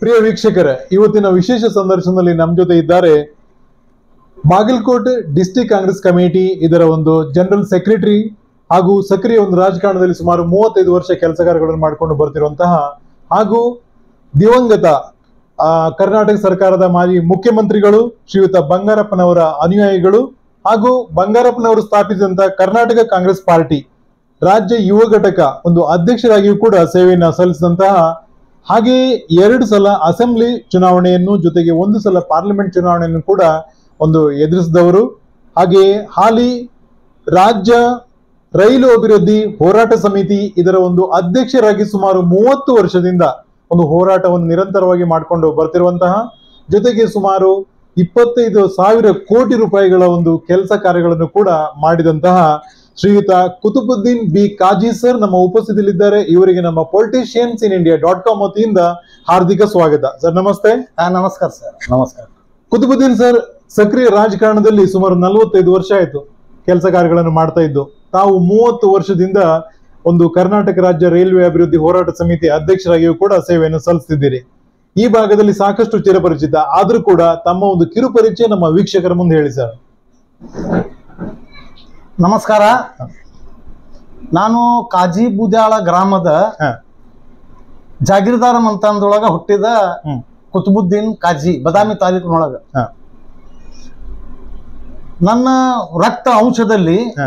ಪ್ರಿಯ ವೀಕ್ಷಕರೇ ಇವತ್ತಿನ ವಿಶೇಷ ಸಂದರ್ಶನದಲ್ಲಿ ನಮ್ಮ ಜೊತೆ ಇದ್ದಾರೆ ಬಾಗಲಕೋಟೆ ಡಿಸ್ಟಿಕ್ ಕಾಂಗ್ರೆಸ್ ಕಮಿಟಿ ಇದರ ಒಂದು ಜನರಲ್ ಸೆಕ್ರೆಟರಿ ಹಾಗೂ ಸಕ್ರಿಯ ಒಂದು ರಾಜಕಾರಣದಲ್ಲಿ ಸುಮಾರು ಮೂವತ್ತೈದು ವರ್ಷ ಕೆಲಸ ಕಾರ್ಯಗಳನ್ನು ಮಾಡಿಕೊಂಡು ಬರ್ತಿರುವಂತಹ ಹಾಗೂ ದಿವಂಗತ ಆ, ಕರ್ನಾಟಕ ಸರ್ಕಾರದ ಮಾಜಿ ಮುಖ್ಯಮಂತ್ರಿಗಳು ಶ್ರೀಯುತ ಬಂಗಾರಪ್ಪನವರ ಅನುಯಾಯಿಗಳು ಹಾಗೂ ಬಂಗಾರಪ್ಪನವರು ಸ್ಥಾಪಿಸಿದಂತಹ ಕರ್ನಾಟಕ ಕಾಂಗ್ರೆಸ್ ಪಾರ್ಟಿ ರಾಜ್ಯ ಯುವ ಘಟಕ ಒಂದು ಅಧ್ಯಕ್ಷರಾಗಿಯೂ ಕೂಡ ಸೇವೆಯನ್ನ ಸಲ್ಲಿಸಿದಂತಹ ಹಾಗೆಯೇ ಎರಡು ಸಲ ಅಸೆಂಬ್ಲಿ ಚುನಾವಣೆಯನ್ನು ಜೊತೆಗೆ ಒಂದು ಸಲ ಪಾರ್ಲಿಮೆಂಟ್ ಚುನಾವಣೆಯನ್ನು ಕೂಡ ಒಂದು ಎದುರಿಸಿದವರು ಹಾಗೆಯೇ ಹಾಲಿ ರಾಜ್ಯ ರೈಲು ಅಭಿವೃದ್ಧಿ ಹೋರಾಟ ಸಮಿತಿ ಇದರ ಒಂದು ಅಧ್ಯಕ್ಷರಾಗಿ ಸುಮಾರು ಮೂವತ್ತು ವರ್ಷದಿಂದ ಒಂದು ಹೋರಾಟವನ್ನು ನಿರಂತರವಾಗಿ ಮಾಡಿಕೊಂಡು ಬರ್ತಿರುವಂತಹ ಜೊತೆಗೆ ಸುಮಾರು ಇಪ್ಪತ್ತೈದು ಸಾವಿರ ಕೋಟಿ ರೂಪಾಯಿಗಳ ಒಂದು ಕೆಲಸ ಕಾರ್ಯಗಳನ್ನು ಕೂಡ ಮಾಡಿದಂತಹ ಶ್ರೀಯುತ ಕುತುಬುದ್ದೀನ್ ಬಿ ಕಾಜಿ ಸರ್ ನಮ್ಮ ಉಪಸ್ಥಿತಿಯಲ್ಲಿದ್ದಾರೆ ಇವರಿಗೆ ನಮ್ಮ politicians in India dot com ವತಿಯಿಂದ ಹಾರ್ದಿಕ ಸ್ವಾಗತ ಸರ್ ನಮಸ್ತೆ ಹಾ ನಮಸ್ಕಾರ ಸರ್ ನಮಸ್ಕಾರ ಕುತುಬುದ್ದೀನ್ ಸರ್ ಸಕ್ರಿಯ ರಾಜಕಾರಣದಲ್ಲಿ ಸುಮಾರು ನಲವತ್ತೈದು ವರ್ಷ ಆಯ್ತು ಕೆಲಸ ಕಾರ್ಯಗಳನ್ನು ಮಾಡ್ತಾ ಇದ್ದು ತಾವು ಮೂವತ್ತು ವರ್ಷದಿಂದ ಒಂದು ಕರ್ನಾಟಕ ರಾಜ್ಯ ರೈಲ್ವೆ ಅಭಿವೃದ್ಧಿ ಹೋರಾಟ ಸಮಿತಿ ಅಧ್ಯಕ್ಷರಾಗಿಯೂ ಕೂಡ ಸೇವೆಯನ್ನು ಸಲ್ಲಿಸ್ತಿದ್ದೀರಿ ಈ ಭಾಗದಲ್ಲಿ ಸಾಕಷ್ಟು ಚಿರಪರಿಚಿತ ಆದ್ರೂ ಕೂಡ ತಮ್ಮ ಒಂದು ಕಿರು ಪರಿಚಯ ನಮ್ಮ ವೀಕ್ಷಕರ ಮುಂದೆ ಹೇಳಿ ಸರ್ ನಮಸ್ಕಾರ ನಾನು ಕಾಜಿ ಬೂದ್ಯಾಳ ಗ್ರಾಮದ ಹ. ಜಾಗೀರ್ದಾರ ಮಂತನದೊಳಗ ಹುಟ್ಟಿದ ಹ್ಮ್. ಕುತುಬುದ್ದೀನ್ ಕಾಜಿ ಬದಾಮಿ ತಾಲೂಕಿನೊಳಗ ಹ. ನನ್ನ ರಕ್ತ ಅಂಶದಲ್ಲಿ ಹ.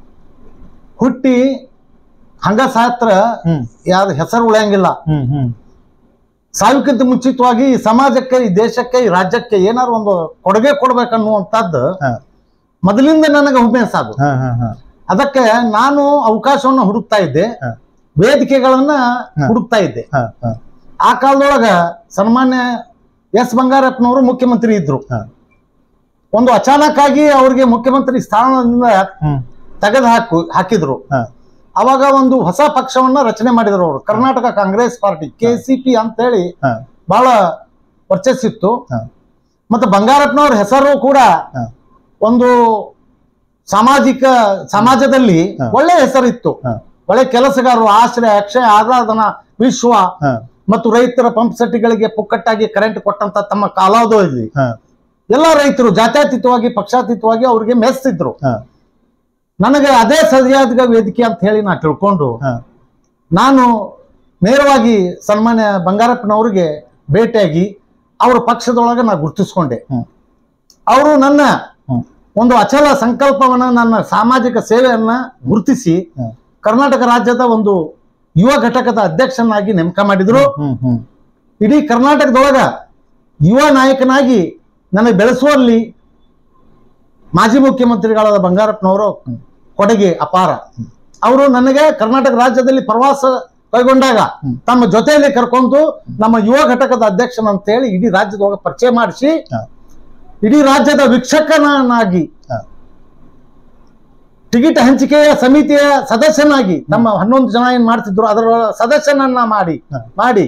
ಹುಟ್ಟಿ ಹಂಗ ಸಾತ್ರ ಹ್ಮ್ ಯಾವ್ದು ಹೆಸರು ಉಳಿಯಂಗಿಲ್ಲ ಹ್ಮ್ ಹ್ಮ್ ಸಾವಿಕ್ಕಿಂತ ಮುಂಚಿತವಾಗಿ ಈ ಸಮಾಜಕ್ಕೆ ಈ ದೇಶಕ್ಕೆ ಈ ರಾಜ್ಯಕ್ಕೆ ಏನಾರು ಒಂದು ಕೊಡುಗೆ ಕೊಡ್ಬೇಕನ್ನುವಂಥದ್ದು ಹ. ಮೊದಲಿಂದ ನನಗೆ ಹುಮ್ಮೆಸ್ ಅದು ಹ, ಹ, ಹ. ಅದಕ್ಕೆ ನಾನು ಅವಕಾಶವನ್ನು ಹುಡುಕ್ತಾ ಇದ್ದೆ ಹ. ವೇದಿಕೆಗಳನ್ನ ಹ. ಹುಡುಕ್ತಾ ಇದ್ದೆ ಹ, ಹ, ಆ ಕಾಲದೊಳಗ ಸನ್ಮಾನ್ಯ ಎಸ್ ಬಂಗಾರಪ್ಪನವರು ಮುಖ್ಯಮಂತ್ರಿ ಇದ್ರು ಹ. ಒಂದು ಅಚಾನಕ್ ಆಗಿ ಅವ್ರಿಗೆ ಮುಖ್ಯಮಂತ್ರಿ ಸ್ಥಾನದಿಂದ ಹ್ಮ್ ತೆಗೆದು ಹಾಕು ಹಾಕಿದ್ರು ಹ. ಅವಾಗ ಒಂದು ಹೊಸ ಪಕ್ಷವನ್ನ ರಚನೆ ಮಾಡಿದ್ರು ಅವರು Karnataka Congress party K C P ಅಂತ ಹೇಳಿ ಹ. ಬಹಳ ವರ್ಚಸ್ಸಿತ್ತು ಹ. ಮತ್ತೆ ಬಂಗಾರಪ್ಪನವ್ರ ಹೆಸರು ಕೂಡ ಹ. ಒಂದು ಸಾಮಾಜಿಕ ಸಮಾಜದಲ್ಲಿ ಹ. ಒಳ್ಳೆ ಹೆಸರಿತ್ತು ಹ. ಒಳ್ಳೆ ಕೆಲಸಗಾರರು ಆಶ್ರಯ ಅಕ್ಷಯ ಆರಾಧನಾ ವಿಶ್ವ ಹ, ಮತ್ತು ರೈತರ ಪಂಪ್ ಸೆಟ್ಗಳಿಗೆ ಪುಕ್ಕಟ್ಟಾಗಿ ಕರೆಂಟ್ ಕೊಟ್ಟಂತ ತಮ್ಮ ಕಾಲಾವಧಿಯಲ್ಲಿ ಹ, ಎಲ್ಲ ರೈತರು ಜಾತ್ಯತೀತವಾಗಿ ಪಕ್ಷಾತೀತವಾಗಿ ಅವ್ರಿಗೆ ಮೆಚ್ತಿದ್ರು ಹ, ನನಗೆ ಅದೇ ಸರಿಯಾದ ವೇದಿಕೆ ಅಂತ ಹೇಳಿ ನಾ ತಿಳ್ಕೊಂಡು ಹ. ನಾನು ನೇರವಾಗಿ ಸನ್ಮಾನ್ಯ ಬಂಗಾರಪ್ಪನವ್ರಿಗೆ ಭೇಟಿಯಾಗಿ ಅವ್ರ ಪಕ್ಷದೊಳಗೆ ನಾ ಗುರುತಿಸ್ಕೊಂಡೆ ಹ್ಮ್. ಅವರು ನನ್ನ ಹ್ಮ್. ಒಂದು ಅಚಲ ಸಂಕಲ್ಪವನ್ನ ನನ್ನ ಸಾಮಾಜಿಕ ಸೇವೆಯನ್ನ ಗುರುತಿಸಿ ಹ್ಮ್. ಕರ್ನಾಟಕ ರಾಜ್ಯದ ಒಂದು ಯುವ ಘಟಕದ ಅಧ್ಯಕ್ಷನಾಗಿ ನೇಮಕ ಮಾಡಿದ್ರು ಹ್ಮ್ ಹ್ಮ್ ಇಡೀ ಕರ್ನಾಟಕದೊಳಗ ಯುವ ನಾಯಕನಾಗಿ ನನಗೆ ಬೆಳೆಸುವಲ್ಲಿ ಮಾಜಿ ಮುಖ್ಯಮಂತ್ರಿಗಳಾದ ಬಂಗಾರಪ್ಪನವರು ಕೊಡುಗೆ ಅಪಾರ ಅವರು ನನಗೆ ಕರ್ನಾಟಕ ರಾಜ್ಯದಲ್ಲಿ ಪ್ರವಾಸ ಕೈಗೊಂಡಾಗ ಹ್ಮ್. ತಮ್ಮ ಜೊತೆಯಲ್ಲಿ ಕರ್ಕೊಂಡು ನಮ್ಮ ಯುವ ಘಟಕದ ಅಧ್ಯಕ್ಷನಂತೇಳಿ ಇಡೀ ರಾಜ್ಯದೊಳಗೆ ಪರಿಚಯ ಮಾಡಿಸಿ ಹ. ಇಡೀ ರಾಜ್ಯದ ವೀಕ್ಷಕನಾಗಿ ಹ. ಟಿಕೆಟ್ ಹಂಚಿಕೆಯ ಸಮಿತಿಯ ಸದಸ್ಯನಾಗಿ ನಮ್ಮ ಹನ್ನೊಂದು ಜನ ಏನ್ ಮಾಡ್ತಿದ್ರು ಅದರ ಸದಸ್ಯನನ್ನ ಮಾಡಿ ಹ. ಮಾಡಿ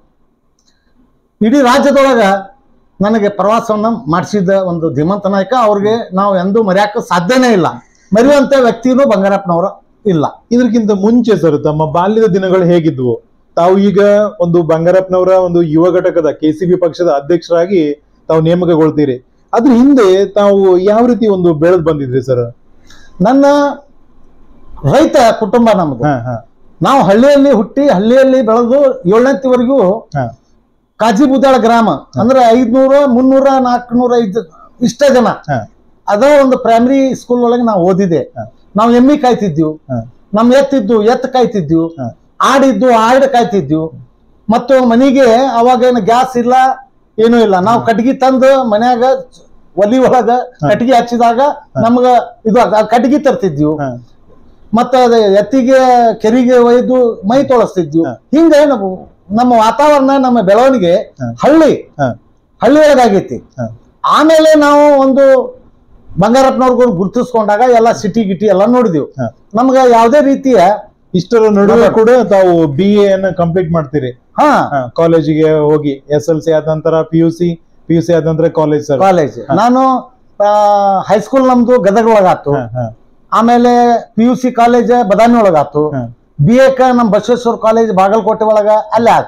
ಇಡೀ ರಾಜ್ಯದೊಳಗ ನನಗೆ ಪ್ರವಾಸವನ್ನ ಮಾಡಿಸಿದ ಒಂದು ಧೀಮಂತ ನಾಯಕ ಅವ್ರಿಗೆ ನಾವು ಎಂದೂ ಮರೆಯಕ್ಕೆ ಸಾಧ್ಯನೇ ಇಲ್ಲ ಮರೆಯುವಂತ ವ್ಯಕ್ತಿನೂ ಬಂಗಾರಪ್ಪನವರು ಇಲ್ಲ ಇದಕ್ಕಿಂತ ಮುಂಚೆ ಸರ್ ತಮ್ಮ ಬಾಲ್ಯದ ದಿನಗಳು ಹೇಗಿದ್ವು ತಾವು ಈಗ ಒಂದು ಬಂಗಾರಪ್ಪನವರ ಒಂದು ಯುವ ಘಟಕದ ಕೆಸಿಬಿ ಪಕ್ಷದ ಅಧ್ಯಕ್ಷರಾಗಿ ತಾವು ನೇಮಕಗೊಳ್ತೀರಿ ಅದ್ರ ಹಿಂದೆ ತಾವು ಯಾವ ರೀತಿ ಒಂದು ಬೆಳೆದು ಬಂದಿದ್ರಿ ಸರ್ ನನ್ನ ರೈತ ಕುಟುಂಬ ನಮ್ಮದು ಹ, ಹ, ನಾವು ಹಳ್ಳಿಯಲ್ಲಿ ಹುಟ್ಟಿ ಹಳ್ಳಿಯಲ್ಲಿ ಬೆಳೆದು ಏಳನೇತಿವರೆಗೂ ಹ, ಕಾಜಿಬುದ್ದಾಳ ಗ್ರಾಮ ಅಂದ್ರೆ ಐದ್ನೂರ ಮುನ್ನೂರ ನಾಲ್ಕುನೂರ ಐದು ಇಷ್ಟ ಜನ ಹ, ಅದೇ ಒಂದು ಪ್ರೈಮರಿ ಸ್ಕೂಲ್ ಒಳಗೆ ನಾವು ಓದಿದೆ ಹ. ನಾವು ಎಮ್ಮಿ ಕಾಯ್ತಿದ್ವು ಹ, ನಮ್ ಎತ್ತಿದ್ದು ಎತ್ತು ಕಾಯ್ತಿದ್ವು ಹ. ಆಡಿದ್ದು ಆಡು ಕಾಯ್ತಿದ್ವು ಮತ್ತು ಮನೆಗೆ ಅವಾಗ ಏನು ಗ್ಯಾಸ್ ಇಲ್ಲ ಏನೂ ಇಲ್ಲ ನಾವು ಕಟ್ಗಿ ತಂದು ಮನ್ಯಾಗ ಒಲಿ ಒಳಗ ಕಟ್ಗಿ ಹಚ್ಚಿದಾಗ ನಮ್ಗ ಇದು ಆಗ- ಕಟ್ಗಿ ತರ್ತಿದ್ವು ಹ, ಮತ್ತ ಅದ ಎತ್ತಿಗೆ ಕೆರಿಗೆ ಒಯ್ದು ಮೈ ತೊಳಸ್ತಿದ್ವು ಹ. ಹಿಂಗ ನಾವು ನಮ್ಮ ವಾತಾವರಣ ನಮ್ಮ ಬೆಳವಣಿಗೆ ಹ. ಹಳ್ಳಿ ಹ, ಹಳ್ಳಿ ಒಳಗಾಗೈತಿ ಹ. ಆಮೇಲೆ ನಾವು ಒಂದು ಬಂಗಾರಪ್ಪನವ್ರಿಗೂ ಗುರುತಿಸ್ಕೊಂಡಾಗ ಎಲ್ಲ ಸಿಟಿ ಗಿಟಿ ಎಲ್ಲ ನೋಡಿದೆವು ಹ. ನಮ್ಗ ಯಾವುದೇ ರೀತಿಯ ಇಷ್ಟರ ನಡುವೆ ಕೂಡ ತಾವು ಬಿ ಎ ಅನ್ನ ಕಂಪ್ಲೀಟ್ ಮಾಡ್ತೀರಿ ಹಾ ಕಾಲೇಜಿಗೆ ಹೋಗಿ ಎಸ್ ಎಲ್ ಸಿ ಆದ ನಂತರ P U C P U C ಆದ ನಂತರ ಕಾಲೇಜ್ ಸರ್ ಕಾಲೇಜ್ ನಾನು ಹೈಸ್ಕೂಲ್ ನಮ್ದು ಗದಗ ಒಳಗಾತು ಆಮೇಲೆ P U C college Badami ಒಳಗಾತು ಬಿ ಎಕ ನಮ್ ಬಸವೇಶ್ವರ ಕಾಲೇಜ್ ಬಾಗಲಕೋಟೆ ಒಳಗ ಅಲ್ಲೇ ಆತು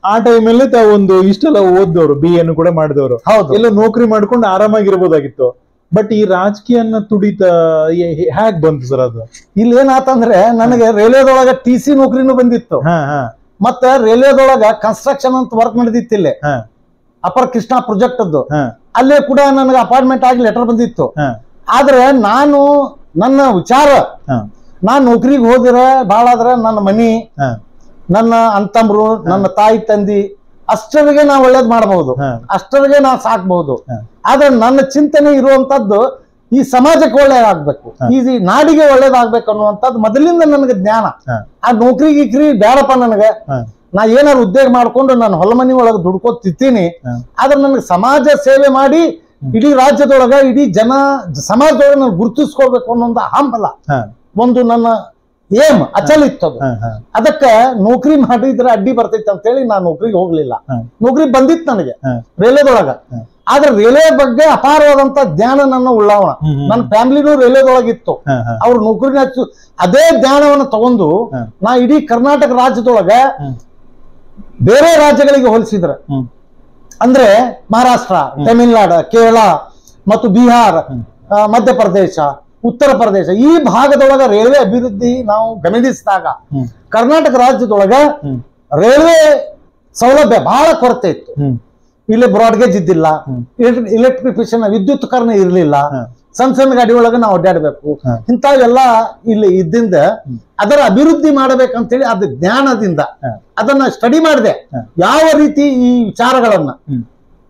ಆ ಟೈಮಲ್ಲಿ ತಾವು ಒಂದು ಇಷ್ಟೆಲ್ಲ ಓದ್ದವ್ರು ಬಿ ಎನ್ನು ಕೂಡ ಮಾಡಿದವರು ಹೌದು ಎಲ್ಲ ನೌಕರಿ ಮಾಡ್ಕೊಂಡು ಆರಾಮಾಗಿರ್ಬೋದಾಗಿತ್ತು ಬಟ್ ಈ ರಾಜಕೀಯನ ತುಡಿತ ಹ್ಯಾಕ್ ಬಂತು ಸರ್ ಅದು ಇಲ್ಲಿ ಏನಾತಂದ್ರೆ ನನಗೆ ರೈಲ್ವೆದೊಳಗ ಟಿ ಸಿ ನೌಕರಿನೂ ಬಂದಿತ್ತು ಹಾ ಹಾ ಮತ್ತ ರೈಲ್ವೆದೊಳಗ ಕನ್ಸ್ಟ್ರಕ್ಷನ್ ಅಂತ ವರ್ಕ್ ನಡೆದಿತ್ತು ಇಲ್ಲಿ ಹಾ ಅಪರ್ ಕೃಷ್ಣ ಪ್ರಾಜೆಕ್ಟ್ ಅದು ಹಾ ಅಲ್ಲೇ ಕೂಡ ನನಗೆ ಅಪಾಯಿಂಟ್ಮೆಂಟ್ ಆಗಿ ಲೆಟರ್ ಬಂದಿತ್ತು ಹಾ ಆದ್ರೆ ನಾನು ನನ್ನ ವಿಚಾರ ಹಾ ನಾನ್ ನೌಕರಿಗೆ ಹೋದ್ರೆ ಭಾಳ ಆದ್ರೆ ನನ್ನ ಮನಿ ಹಾ ನನ್ನ ಅಂತಮ್ರು ನನ್ನ ತಾಯಿ ತಂದಿ ಅಷ್ಟರಿಗೆ ನಾ ಒಳ್ಳೇದ್ ಮಾಡಬಹುದು ಹಾ. ಅಷ್ಟರಿಗೆ ನಾ ಸಾಕ್ಬಹುದು ಹಾ. ಆದ್ರೆ ನನ್ನ ಚಿಂತನೆ ಇರುವಂತದ್ದು ಈ ಸಮಾಜಕ್ಕೆ ಒಳ್ಳೇದಾಗ್ಬೇಕು ಹಾ. ಈ ಈ ನಾಡಿಗೆ ಒಳ್ಳೇದಾಗ್ಬೇಕು ಅನ್ನುವಂಥದ್ದು ಮೊದಲಿಂದ ನನಗೆ ಜ್ಞಾನ ಹಾ. ಆ ನೌಕರಿ ಗಿಕ್ರಿ ಬೇಡಪ್ಪ ನನಗೆ ಹಾ. ನಾ ಏನಾರು ಉದ್ಯೋಗ ಮಾಡ್ಕೊಂಡು ನಾನು ಹೊಲ ಮನಿ ಒಳಗೆ ದುಡ್ಕೋತ ತಿಂತೀನಿ ಹಾ. ಆದ್ರೆ ನನಗೆ ಸಮಾಜ ಸೇವೆ ಮಾಡಿ ಇಡೀ ರಾಜ್ಯದೊಳಗ ಇಡೀ ಜನ ಸಮಾಜದೊಳಗೆ ನಾನು ಗುರುತಿಸ್ಕೊಳ್ಬೇಕು ಅನ್ನೋ ಒಂದು ಹಂಬಲ ಹಾ ಒಂದು ನನ್ನ ಏಮ್ ಅಚಲ ಇತ್ತು ಅದು ಹಾ ಹಾ ಅದಕ್ಕ ನೌಕರಿ ಮಾಡಿದ್ರೆ ಅಡ್ಡಿ ಬರ್ತೈತೆ ಅಂತ ಹೇಳಿ ನಾನು ನೌಕರಿಗೆ ಹೋಗ್ಲಿಲ್ಲ ಹಾ. ನೌಕರಿ ಬಂದಿತ್ತು ನನಗೆ ಹಾ. ರೈಲ್ವೆದೊಳಗ ಹಾ. ಆದ್ರೆ ರೈಲ್ವೆ ಬಗ್ಗೆ ಅಪಾರವಾದಂತ ಜ್ಞಾನ ನನ್ನ ಉಳ್ಳಾವಣ ಹ್ಮ್ ಹ್ಮ್. ನನ್ನ ಫ್ಯಾಮಿಲಿನೂ ರೈಲ್ವೆದೊಳಗಿತ್ತು ಹಾ ಹಾ ಅವ್ರ ನೌಕರಿನ ಹಚ್ಚು ಅದೇ ಜ್ಞಾನವನ್ನು ತಗೊಂಡು ಹಾ. ನಾ ಇಡೀ ಕರ್ನಾಟಕ ರಾಜ್ಯದೊಳಗ ಹ್ಮ್. ಬೇರೆ ರಾಜ್ಯಗಳಿಗೆ ಹೋಲಿಸಿದ್ರೆ ಹ್ಮ್ ಅಂದ್ರೆ ಮಹಾರಾಷ್ಟ್ರ ತಮಿಳ್ನಾಡು ಕೇರಳ ಮತ್ತು ಬಿಹಾರ್ ಆ, ಮಧ್ಯಪ್ರದೇಶ ಉತ್ತರ ಪ್ರದೇಶ ಈ ಭಾಗದೊಳಗ ರೈಲ್ವೆ ಅಭಿವೃದ್ಧಿ ನಾವು ಗಮನಿಸಿದಾಗ ಹ್ಮ್ ಕರ್ನಾಟಕ ರಾಜ್ಯದೊಳಗ ಹ್ಮ್ ರೈಲ್ವೆ ಸೌಲಭ್ಯ ಬಹಳ ಕೊರತೆ ಇತ್ತು ಹ್ಮ್ ಇಲ್ಲಿ ಬ್ರಾಡ್ಗೇಜ್ ಇದ್ದಿಲ್ಲ ಹ್ಮ್. ಎಲೆಕ್ಟ್ರಿಫಿಕೇಶನ್ ವಿದ್ಯುತ್ಕರಣ ಇರಲಿಲ್ಲ ಹಾ. ಸಣ್ಣ ಸಣ್ಣ ಗಾಡಿ ಒಳಗೆ ನಾವು ಅಡ್ಡಾಡ್ಬೇಕು ಹಾ. ಇಂಥವೆಲ್ಲ ಇಲ್ಲಿ ಇದ್ದಿಂದ ಅದರ ಅಭಿವೃದ್ಧಿ ಮಾಡ್ಬೇಕಂತೇಳಿ ಅದ ಜ್ಞಾನದಿಂದ ಹಾ. ಅದನ್ನ ಸ್ಟಡಿ ಮಾಡಿದೆ ಹಾ. ಯಾವ ರೀತಿ ಈ ವಿಚಾರಗಳನ್ನ ಹ್ಮ್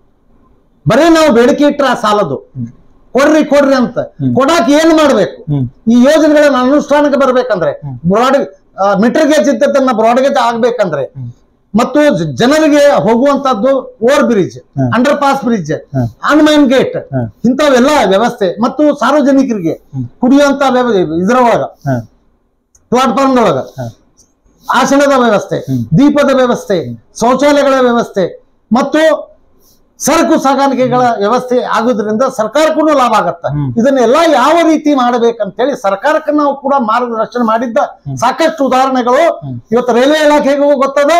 ಬರೀ ನಾವು ಬೇಡಿಕೆ ಇಟ್ರೆ ಆ ಸಾಲದು ಹ್ಮ್. ಕೊಡ್ರಿ ಕೊಡ್ರಿ ಅಂತ ಹ್ಮ್. ಕೊಡಾಕ್ ಏನ್ ಮಾಡ್ಬೇಕು ಹ್ಮ್ ಈ ಯೋಜನೆಗಳನ್ನ ಅನುಷ್ಠಾನಕ್ಕೆ ಬರ್ಬೇಕಂದ್ರೆ ಹ್ಮ್. ಬ್ರಾಡ್ ಮೀಟರ್ ಗೇಜ್ ಇದ್ದದನ್ನ ಬ್ರಾಡ್ ಗೇಜ್ ಆಗ್ಬೇಕಂದ್ರೆ ಹ್ಮ್. ಮತ್ತು ಜ- ಜನರಿಗೆ ಹೋಗುವಂತದ್ದು ಓವರ್ ಬ್ರಿಡ್ಜ್ ಹ್ಮ್. ಅಂಡರ್ ಪಾಸ್ ಬ್ರಿಡ್ಜ್ ಹ್ಮ್. ಆನ್ಮೈನ್ ಗೇಟ್ ಹ್ಮ್. ಇಂಥವೆಲ್ಲ ವ್ಯವಸ್ಥೆ ಮತ್ತು ಸಾರ್ವಜನಿಕರಿಗೆ ಹ್ಮ್. ಕುಡಿಯುವಂತ ವ್ಯವಸ್ಥೆ ಇದ್ರ ಒಳಗ ಹಾ ಪ್ಲಾಟ್ಫಾರ್ಮ್ ಒಳಗ ಹಾ ಆಸನದ ವ್ಯವಸ್ಥೆ ಹ್ಮ್. ದೀಪದ ವ್ಯವಸ್ಥೆ ಶೌಚಾಲಯಗಳ ವ್ಯವಸ್ಥೆ ಮತ್ತು ಸರಕು ಸಾಗಾಣಿಕೆಗಳ ವ್ಯವಸ್ಥೆ ಆಗುವುದರಿಂದ ಸರ್ಕಾರಕ್ಕೂ ಲಾಭ ಆಗತ್ತ ಹ್ಮ್. ಇದನ್ನೆಲ್ಲ ಯಾವ ರೀತಿ ಮಾಡಬೇಕಂತೇಳಿ ಸರ್ಕಾರಕ್ಕೆ ನಾವು ಕೂಡ ಮಾರ್ಗದರ್ಶನ ಮಾಡಿದ್ದ ಸಾಕಷ್ಟು ಉದಾಹರಣೆಗಳು ಹ್ಮ್. ಇವತ್ತು ರೈಲ್ವೆ ಇಲಾಖೆಗೂ ಗೊತ್ತದ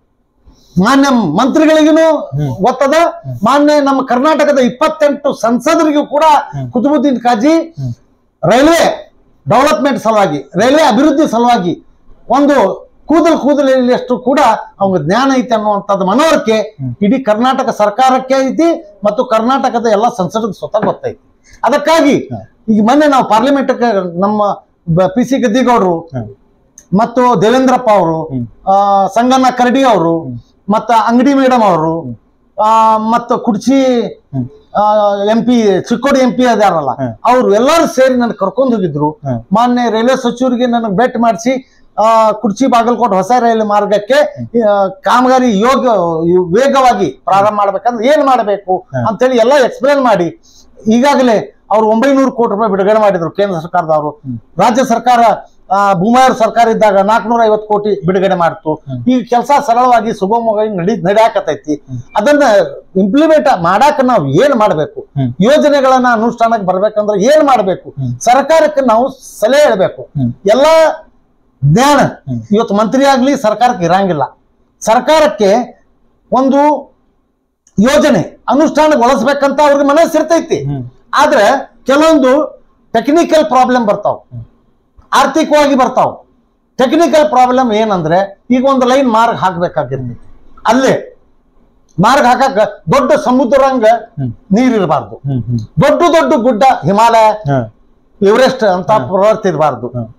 ಮಾನ್ಯ ಮಂತ್ರಿಗಳಿಗೂ ಹ್ಮ್. ಗೊತ್ತದ ಮಾನ್ಯ ನಮ್ಮ ಕರ್ನಾಟಕದ ಇಪ್ಪತ್ತೆಂಟು ಸಂಸದರಿಗೂ ಕೂಡ ಹ್ಮ್. ಕುತುಬುದ್ದೀನ್ ಕಾಜಿ ಹ್ಮ್. ರೈಲ್ವೆ ಡೆವಲಪ್ಮೆಂಟ್ ಸಲುವಾಗಿ ರೈಲ್ವೆ ಅಭಿವೃದ್ಧಿ ಸಲುವಾಗಿ ಒಂದು ಕೂದಲು ಕೂದಲಷ್ಟು ಕೂಡ ಅವ್ಗ ಜ್ಞಾನ ಐತಿ ಅನ್ನುವಂಥದ್ದು ಮನವರಿಕೆ ಹ್ಮ್. ಇಡೀ ಕರ್ನಾಟಕ ಸರ್ಕಾರಕ್ಕೆ ಐತಿ ಮತ್ತು ಕರ್ನಾಟಕದ ಎಲ್ಲ ಸಂಸದರಿಗೆ ಸ್ವತಃ ಗೊತ್ತೈತಿ ಅದಕ್ಕಾಗಿ ಹ. ಈಗ ಮೊನ್ನೆ ನಾವು ಪಾರ್ಲಿಮೆಂಟ್ ನಮ್ಮ ಪಿ ಸಿ ಗದ್ದಿಗೌಡರು ಹ್ಮ್ ಮತ್ತು ದೇವೇಂದ್ರಪ್ಪ ಅವರು ಹ್ಮ್. ಆ, ಸಂಗಣ್ಣ ಕರಡಿ ಅವರು ಹ್ಮ್. ಮತ್ತು ಅಂಗಡಿ ಮೇಡಮ್ ಅವರು ಆ, ಮತ್ತು ಕುಡ್ಚಿ ಹ್ಮ್. M P Chikkodi M P ಅದಾರಲ್ಲ ಹ್ಮ್. ಅವ್ರು ಎಲ್ಲರೂ ಸೇರಿ ನನ್ ಕರ್ಕೊಂಡು ಹೋಗಿದ್ರು ಹ್ಮ್. ಮಾನ್ಯ ರೈಲ್ವೆ ಸಚಿವರಿಗೆ ನನಗೆ ಭೇಟಿ ಮಾಡಿಸಿ ಕುರ್ಚಿ ಬಾಗಲಕೋಟೆ ಹೊಸ ರೈಲು ಮಾರ್ಗಕ್ಕೆ ಆ, ಕಾಮಗಾರಿ ಯೋಗ ವೇಗವಾಗಿ ಪ್ರಾರಂಭ ಮಾಡ್ಬೇಕಂದ್ರೆ ಏನ್ ಮಾಡಬೇಕು ಹ್ಮ್. ಅಂತೇಳಿ ಎಲ್ಲ ಎಕ್ಸ್ಪ್ಲೇನ್ ಮಾಡಿ ಈಗಾಗಲೇ ಅವ್ರು ಒಂಬೈನೂರು ಕೋಟಿ ರೂಪಾಯಿ ಬಿಡುಗಡೆ ಮಾಡಿದ್ರು ಕೇಂದ್ರ ಸರ್ಕಾರದವರು ಹ್ಮ್. ರಾಜ್ಯ ಸರ್ಕಾರ ಆ, ಬೊಮ್ಮಾಯಿ ಸರ್ಕಾರ ಇದ್ದಾಗ ನಾಲ್ಕನೂರ ಐವತ್ತು ಕೋಟಿ ಬಿಡುಗಡೆ ಮಾಡ್ತು ಹ್ಮ್. ಈ ಕೆಲಸ ಸರಳವಾಗಿ ಸುಗಮವಾಗಿ ನಡಿ ನಡ್ಯಾಕತೈತಿ ಹ್ಮ್. ಅದನ್ನ ಇಂಪ್ಲಿಮೆಂಟ್ ಮಾಡಾಕ ನಾವು ಏನ್ ಮಾಡ್ಬೇಕು ಹ್ಮ್. ಯೋಜನೆಗಳನ್ನ ಅನುಷ್ಠಾನಕ್ಕೆ ಬರ್ಬೇಕಂದ್ರೆ ಏನ್ ಮಾಡ್ಬೇಕು ಹ್ಮ್. ಸರ್ಕಾರಕ್ಕೆ ನಾವು ಸಲಹೆ ಹೇಳ್ಬೇಕು ಹ್ಮ್. ಎಲ್ಲ ಜ್ಞಾನ ಹ್ಮ್. ಇವತ್ತು ಮಂತ್ರಿ ಆಗ್ಲಿ ಸರ್ಕಾರಕ್ಕೆ ಇರಂಗಿಲ್ಲ ಸರ್ಕಾರಕ್ಕೆ ಒಂದು ಯೋಜನೆ ಅನುಷ್ಠಾನಗೊಳಿಸ್ಬೇಕಂತ ಅವ್ರಿಗೆ ಮನಸ್ಸಿರ್ತೈತಿ ಹ್ಮ್ ಆದ್ರೆ ಕೆಲವೊಂದು ಟೆಕ್ನಿಕಲ್ ಪ್ರಾಬ್ಲಮ್ ಬರ್ತಾವ ಹ್ಮ್. ಆರ್ಥಿಕವಾಗಿ ಬರ್ತಾವ ಟೆಕ್ನಿಕಲ್ ಪ್ರಾಬ್ಲಮ್ ಏನಂದ್ರೆ ಈಗ ಒಂದು ಲೈನ್ ಮಾರ್ಗ ಹಾಕ್ಬೇಕಾಗಿರ್ತೈತಿ ಅಲ್ಲೇ ಮಾರ್ಗ ಹಾಕಕ್ಕ ದೊಡ್ಡ ಸಮುದ್ರಂಗ ಹ್ಮ್ ನೀರ್ ಇರಬಾರ್ದು ಹ್ಮ್ ಹ್ಮ್ ದೊಡ್ಡ ದೊಡ್ಡ ಗುಡ್ಡ ಹಿಮಾಲಯ ಹಾ ಎವರೆಸ್ಟ್ ಅಂತ ಪರ್ವತ ಇರಬಾರ್ದು ಹಾ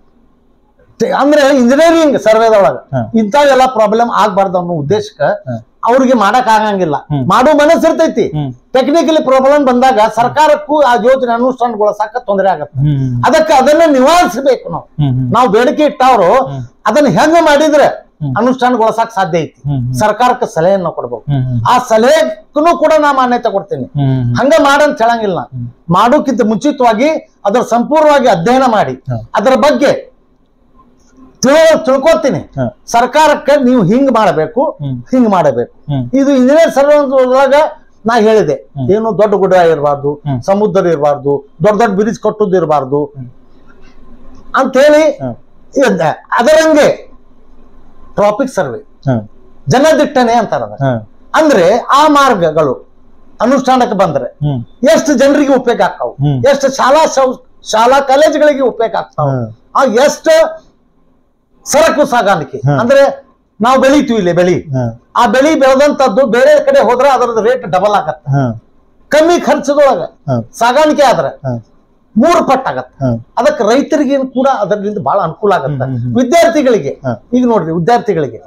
ಅಂದ್ರೆ ಇಂಜಿನಿಯರಿಂಗ್ ಸರ್ವೇದೊಳಗ ಹಾ. ಇಂಥವೆಲ್ಲ ಪ್ರಾಬ್ಲಮ್ ಆಗ್ಬಾರ್ದು ಅನ್ನೋ ಉದ್ದೇಶಕ್ಕ ಹಾ. ಅವ್ರಿಗೆ ಮಾಡಕ್ ಆಗಂಗಿಲ್ಲ ಹ್ಮ್. ಮಾಡೋ ಮನಸ್ಸಿರ್ತೈತಿ ಹ್ಮ್ ಟೆಕ್ನಿಕಲಿ ಪ್ರಾಬ್ಲಮ್ ಬಂದಾಗ ಸರ್ಕಾರಕ್ಕೂ ಆ ಯೋಜನೆ ಅನುಷ್ಠಾನಗೊಳಿಸಕ ತೊಂದರೆ ಆಗತ್ತೆ ಹ್ಮ್ ಅದಕ್ಕೆ ಅದನ್ನ ನಿವಾರಿಸಬೇಕು ನಾವು ಹ್ಮ್ ಹ್ಮ್ ನಾವು ಬೇಡಿಕೆ ಇಟ್ಟವ್ರು ಹ್ಮ್. ಅದನ್ನ ಹೆಂಗ ಮಾಡಿದ್ರೆ ಹ್ಮ್. ಅನುಷ್ಠಾನಗೊಳಿಸಕ್ ಸಾಧ್ಯ ಐತಿ ಹ್ಮ್ ಹ್ಮ್ ಸರ್ಕಾರಕ್ಕೆ ಸಲಹೆಯನ್ನ ಕೊಡ್ಬೇಕು ಹ್ಮ್ ಹ್ಮ್ ಆ ಸಲಹೆಗೂ ಕೂಡ ನಾ ಮಾನ್ಯತೆ ಕೊಡ್ತೀನಿ ಹ್ಮ್ ಹಂಗ ಮಾಡಂತ ಹೇಳಂಗಿಲ್ಲ ಹ್ಮ್. ಮಾಡೋಕ್ಕಿಂತ ಮುಂಚಿತವಾಗಿ ಅದರ ಸಂಪೂರ್ಣವಾಗಿ ಅಧ್ಯಯನ ಮಾಡಿ ಹಾ. ಅದರ ಬಗ್ಗೆ ತಿಳೋ ತಿಳ್ಕೊತೀನಿ ಹಾ. ಸರ್ಕಾರಕ್ಕೆ ನೀವು ಹಿಂಗ್ ಮಾಡಬೇಕು ಹ್ಮ್. ಹಿಂಗ್ ಮಾಡಬೇಕು ಹ್ಮ್ ಇದು ಇಂಜಿನಿಯರ್ ಸರ್ವೆಂಟ್ ನಾ ಹೇಳಿದೆ ಹ್ಮ್. ಏನು ದೊಡ್ಡ ಗುಡ್ಡ ಇರಬಾರ್ದು ಹ್ಮ್. ಸಮುದ್ರ ಇರಬಾರ್ದು ದೊಡ್ಡ ದೊಡ್ಡ ಬ್ರಿಡ್ಜ್ ಕಟ್ಟುದು ಇರಬಾರ್ದು ಹ್ಮ್. ಅಂತ ಹೇಳಿ ಹಾ. ಇದ್ದ. ಅದರಂಗೆ ಟ್ರಾಫಿಕ್ ಸರ್ವೆ ಹಾ ಜನದಿಟ್ಟನೆ ಅಂತಾರ ಅದ. ಹಾ ಅಂದ್ರೆ ಆ ಮಾರ್ಗಗಳು ಅನುಷ್ಠಾನಕ್ಕೆ ಬಂದ್ರೆ ಹ್ಮ್ ಎಷ್ಟು ಜನರಿಗೆ ಉಪಯೋಗ ಆಗ್ತಾವ ಹ್ಮ್. ಎಷ್ಟು ಶಾಲಾ ಸೌ- ಶಾಲಾ ಕಾಲೇಜುಗಳಿಗೆ ಉಪಯೋಗ ಆಗ್ತಾವ ಹಾ. ಆ ಎಷ್ಟು ಸರಕು ಸಾಗಾಣಿಕೆ ಹಾ. ಅಂದ್ರೆ ನಾವು ಬೆಳಿತೀವಿ ಇಲ್ಲಿ ಬೆಳಿ ಹಾ ಆ ಬೆಳಿ ಬೆಳೆದಂತದ್ದು ಬೇರೆ ಕಡೆ ಹೋದ್ರೆ ಅದರದ ರೇಟ್ ಡಬಲ್ ಆಗತ್ತೆ ಹಾ ಕಮ್ಮಿ ಖರ್ಚದೊಳಗ ಹಾ ಸಾಗಾಣಿಕೆ ಆದ್ರೆ ಹಾ ಮೂರು ಪಟ್ಟು ಆಗತ್ತೆ ಹಾ ಅದಕ್ಕೆ ರೈತರಿಗೆ ಕೂಡ ಅದರಿಂದ ಬಹಳ ಅನುಕೂಲ ಆಗತ್ತೆ ಹ್ಮ್, ಹ್ಮ್, ಹ್ಮ್. ವಿದ್ಯಾರ್ಥಿಗಳಿಗೆ ಹಾ. ಈಗ ನೋಡ್ರಿ ವಿದ್ಯಾರ್ಥಿಗಳಿಗೆ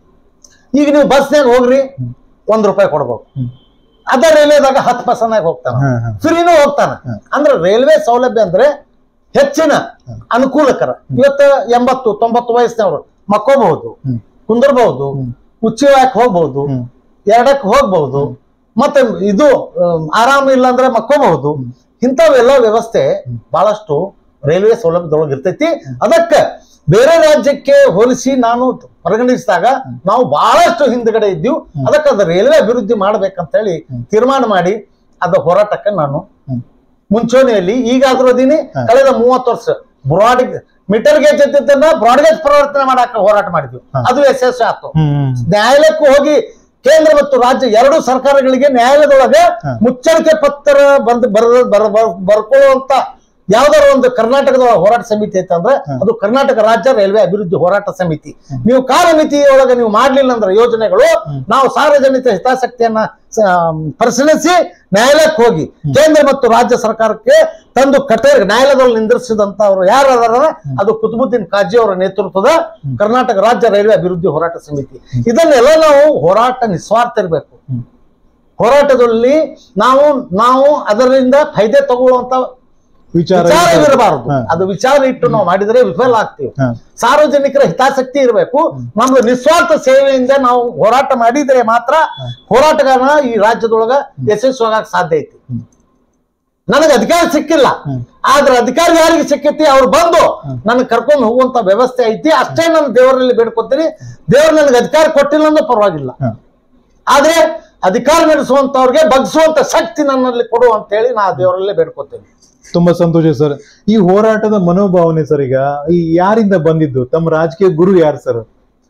ಈಗ ನೀವು ಬಸ್ನಾಗ ಹೋಗ್ರಿ ಒಂದ್ ರೂಪಾಯಿ ಕೊಡ್ಬೇಕು ಹ್ಮ್. ಅದ ರೈಲ್ವೆದಾಗ ಹತ್ತು ಪರ್ಸೆಂಟ್ ಹೋಗ್ತಾನ ಹಾ, ಹಾ. ಫ್ರೀನೂ ಹೋಗ್ತಾನ ಹಾ. ಅಂದ್ರೆ ರೈಲ್ವೆ ಸೌಲಭ್ಯ ಅಂದ್ರೆ ಹೆಚ್ಚಿನ ಅನುಕೂಲಕರ ಇವತ್ತು ಎಂಬತ್ತು ತೊಂಬತ್ತು ವಯಸ್ಸಿನವರು ಮಕ್ಕೋಬಹುದು ಹ್ಮ್. ಕುಂದರ್ಬಹುದು ಹ್ಮ್. ಉಚ್ಚಿವಾಕ್ ಹೋಗ್ಬಹುದು ಹ್ಮ್. ಎರಡಕ್ಕೆ ಹೋಗ್ಬಹುದು ಮತ್ತೆ ಇದು ಆಮ್, ಆರಾಮ ಇಲ್ಲ ಅಂದ್ರೆ ಮಕ್ಕೋಬಹುದು ಇಂಥವೆಲ್ಲ ವ್ಯವಸ್ಥೆ ಬಹಳಷ್ಟು ರೈಲ್ವೆ ಸೌಲಭ್ಯದೊಳಗೆ ಇರ್ತೈತಿ ಅದಕ್ಕೆ ಬೇರೆ ರಾಜ್ಯಕ್ಕೆ ಹೋಲಿಸಿ ನಾನು ಪರಿಗಣಿಸಿದಾಗ ನಾವು ಬಹಳಷ್ಟು ಹಿಂದ್ಗಡೆ ಇದ್ದೀವಿ ಅದಕ್ಕೆ ಅದು ರೈಲ್ವೆ ಅಭಿವೃದ್ಧಿ ಮಾಡ್ಬೇಕಂತ ಹೇಳಿ ತೀರ್ಮಾನ ಮಾಡಿ ಅದ ಹೋರಾಟಕ್ಕೆ ನಾನು ಹ್ಮ್. ಮುಂಚೂಣಿಯಲ್ಲಿ ಈಗಾದ್ರೂ ಅದೀನಿ ಹ. ಕಳೆದ ಮೂವತ್ತು ವರ್ಷ ಬ್ರಾಡ್ ಮೀಟರ್ ಗೇಜ್ ಇದ್ದಿದ್ದನ್ನ ಬ್ರಾಡ್ಗೇಜ್ ಪರಿವರ್ತನೆ ಮಾಡಾಕ ಹೋರಾಟ ಮಾಡಿದ್ವಿ ಹ. ಅದು ಯಶಸ್ವಿ ಆಯ್ತು ಹ್ಮ್ ನ್ಯಾಯಾಲಯಕ್ಕೂ ಹೋಗಿ ಕೇಂದ್ರ ಮತ್ತು ರಾಜ್ಯ ಎರಡು ಸರ್ಕಾರಗಳಿಗೆ ನ್ಯಾಯಾಲಯದೊಳಗೆ ಹ. ಮುಚ್ಚಳಿಕೆ ಪತ್ರ ಬಂದ್ ಬರ ಬರ- ಬರ- ಬರ್ಕೊಳ್ಳುವಂತ ಯಾವ್ದಾರ ಒಂದು ಕರ್ನಾಟಕದ ಹೋರಾಟ ಸಮಿತಿ ಐತೆ ಅಂದ್ರೆ ಹ. ಅದು ಕರ್ನಾಟಕ ರಾಜ್ಯ ರೈಲ್ವೆ ಅಭಿವೃದ್ಧಿ ಹೋರಾಟ ಸಮಿತಿ ನೀವು ಕಾಲಮಿತಿಯೊಳಗೆ ನೀವು ಮಾಡ್ಲಿಲ್ಲ ಅಂದ್ರೆ ಯೋಜನೆಗಳು ನಾವು ಸಾರ್ವಜನಿಕ ಹಿತಾಸಕ್ತಿಯನ್ನ ಸ- ಪರಿಶೀಲಿಸಿ ನ್ಯಾಯಾಲಯಕ್ಕೆ ಹೋಗಿ ಕೇಂದ್ರ ಮತ್ತು ರಾಜ್ಯ ಸರ್ಕಾರಕ್ಕೆ ತಂದು ಕಟೇರಿ ನ್ಯಾಯಾಲಯದಲ್ಲಿ ನಿಂದಿರಿಸಿದಂತ ಅವರು ಯಾರು ಅದಾರ ಅದು ಕುತುಬುದ್ದೀನ್ ಕಾಜಿ ಅವರ ನೇತೃತ್ವದ ಕರ್ನಾಟಕ ರಾಜ್ಯ ರೈಲ್ವೆ ಅಭಿವೃದ್ಧಿ ಹೋರಾಟ ಸಮಿತಿ ಇದನ್ನೆಲ್ಲ ನಾವು ಹೋರಾಟ ನಿಸ್ವಾರ್ಥ ಇರಬೇಕು ಹ್ಮ್. ಹೋರಾಟದಲ್ಲಿ ನಾವು ನಾವು ಅದರಿಂದ ಫೈದೆ ತಗೊಳ್ಳುವಂತ ವಿಚಾರ ವಿಚಾರವಿರಬಾರದು ಹಾ. ಅದು ವಿಚಾರ ಇಟ್ಟು ನಾವು ಮಾಡಿದರೆ ವಿಫಲ ಆಗ್ತೀವಿ ಹಾ. ಸಾರ್ವಜನಿಕರ ಹಿತಾಸಕ್ತಿ ಇರಬೇಕು ನಮ್ದು ನಿಸ್ವಾರ್ಥ ಸೇವೆಯಿಂದ ನಾವು ಹೋರಾಟ ಮಾಡಿದರೆ ಮಾತ್ರ ಹೋರಾಟಗಾರನ ಈ ರಾಜ್ಯದೊಳಗ ಯಶಸ್ವಿಯಾಗಕ್ ಸಾಧ್ಯ ಐತಿ ಹ್ಮ್. ನನಗೆ ಅಧಿಕಾರ ಸಿಕ್ಕಿಲ್ಲ ಹ್ಮ್. ಆದ್ರೆ ಅಧಿಕಾರ ಯಾರಿಗೆ ಸಿಕ್ಕೈತಿ ಅವ್ರು ಬಂದು ನನಗೆ ಕರ್ಕೊಂಡು ಹೋಗುವಂತ ವ್ಯವಸ್ಥೆ ಐತಿ ಅಷ್ಟೇ ನಾನು ದೇವರಲ್ಲಿ ಬೇಡ್ಕೊತೀನಿ ದೇವ್ರು ನನಗೆ ಅಧಿಕಾರ ಕೊಟ್ಟಿಲ್ಲ ಅಂದ್ರೆ ಪರವಾಗಿಲ್ಲ ಹಾ. ಆದ್ರೆ ಅಧಿಕಾರ ನಡೆಸುವಂತವ್ರಿಗೆ ಬಗ್ಸುವಂತ ಶಕ್ತಿ ನನ್ನಲ್ಲಿ ಕೊಡು ಅಂತ ಹೇಳಿ ನಾ ದೇವರಲ್ಲೇ ಬೇಡ್ಕೊತೀನಿ ತುಂಬಾ ಸಂತೋಷ ಸರ್ ಈ ಹೋರಾಟದ ಮನೋಭಾವನೆ ಸರ್ ಈಗ ಈ ಯಾರಿಂದ ಬಂದಿದ್ದು ತಮ್ಮ ರಾಜಕೀಯ ಗುರು ಯಾರು ಸರ್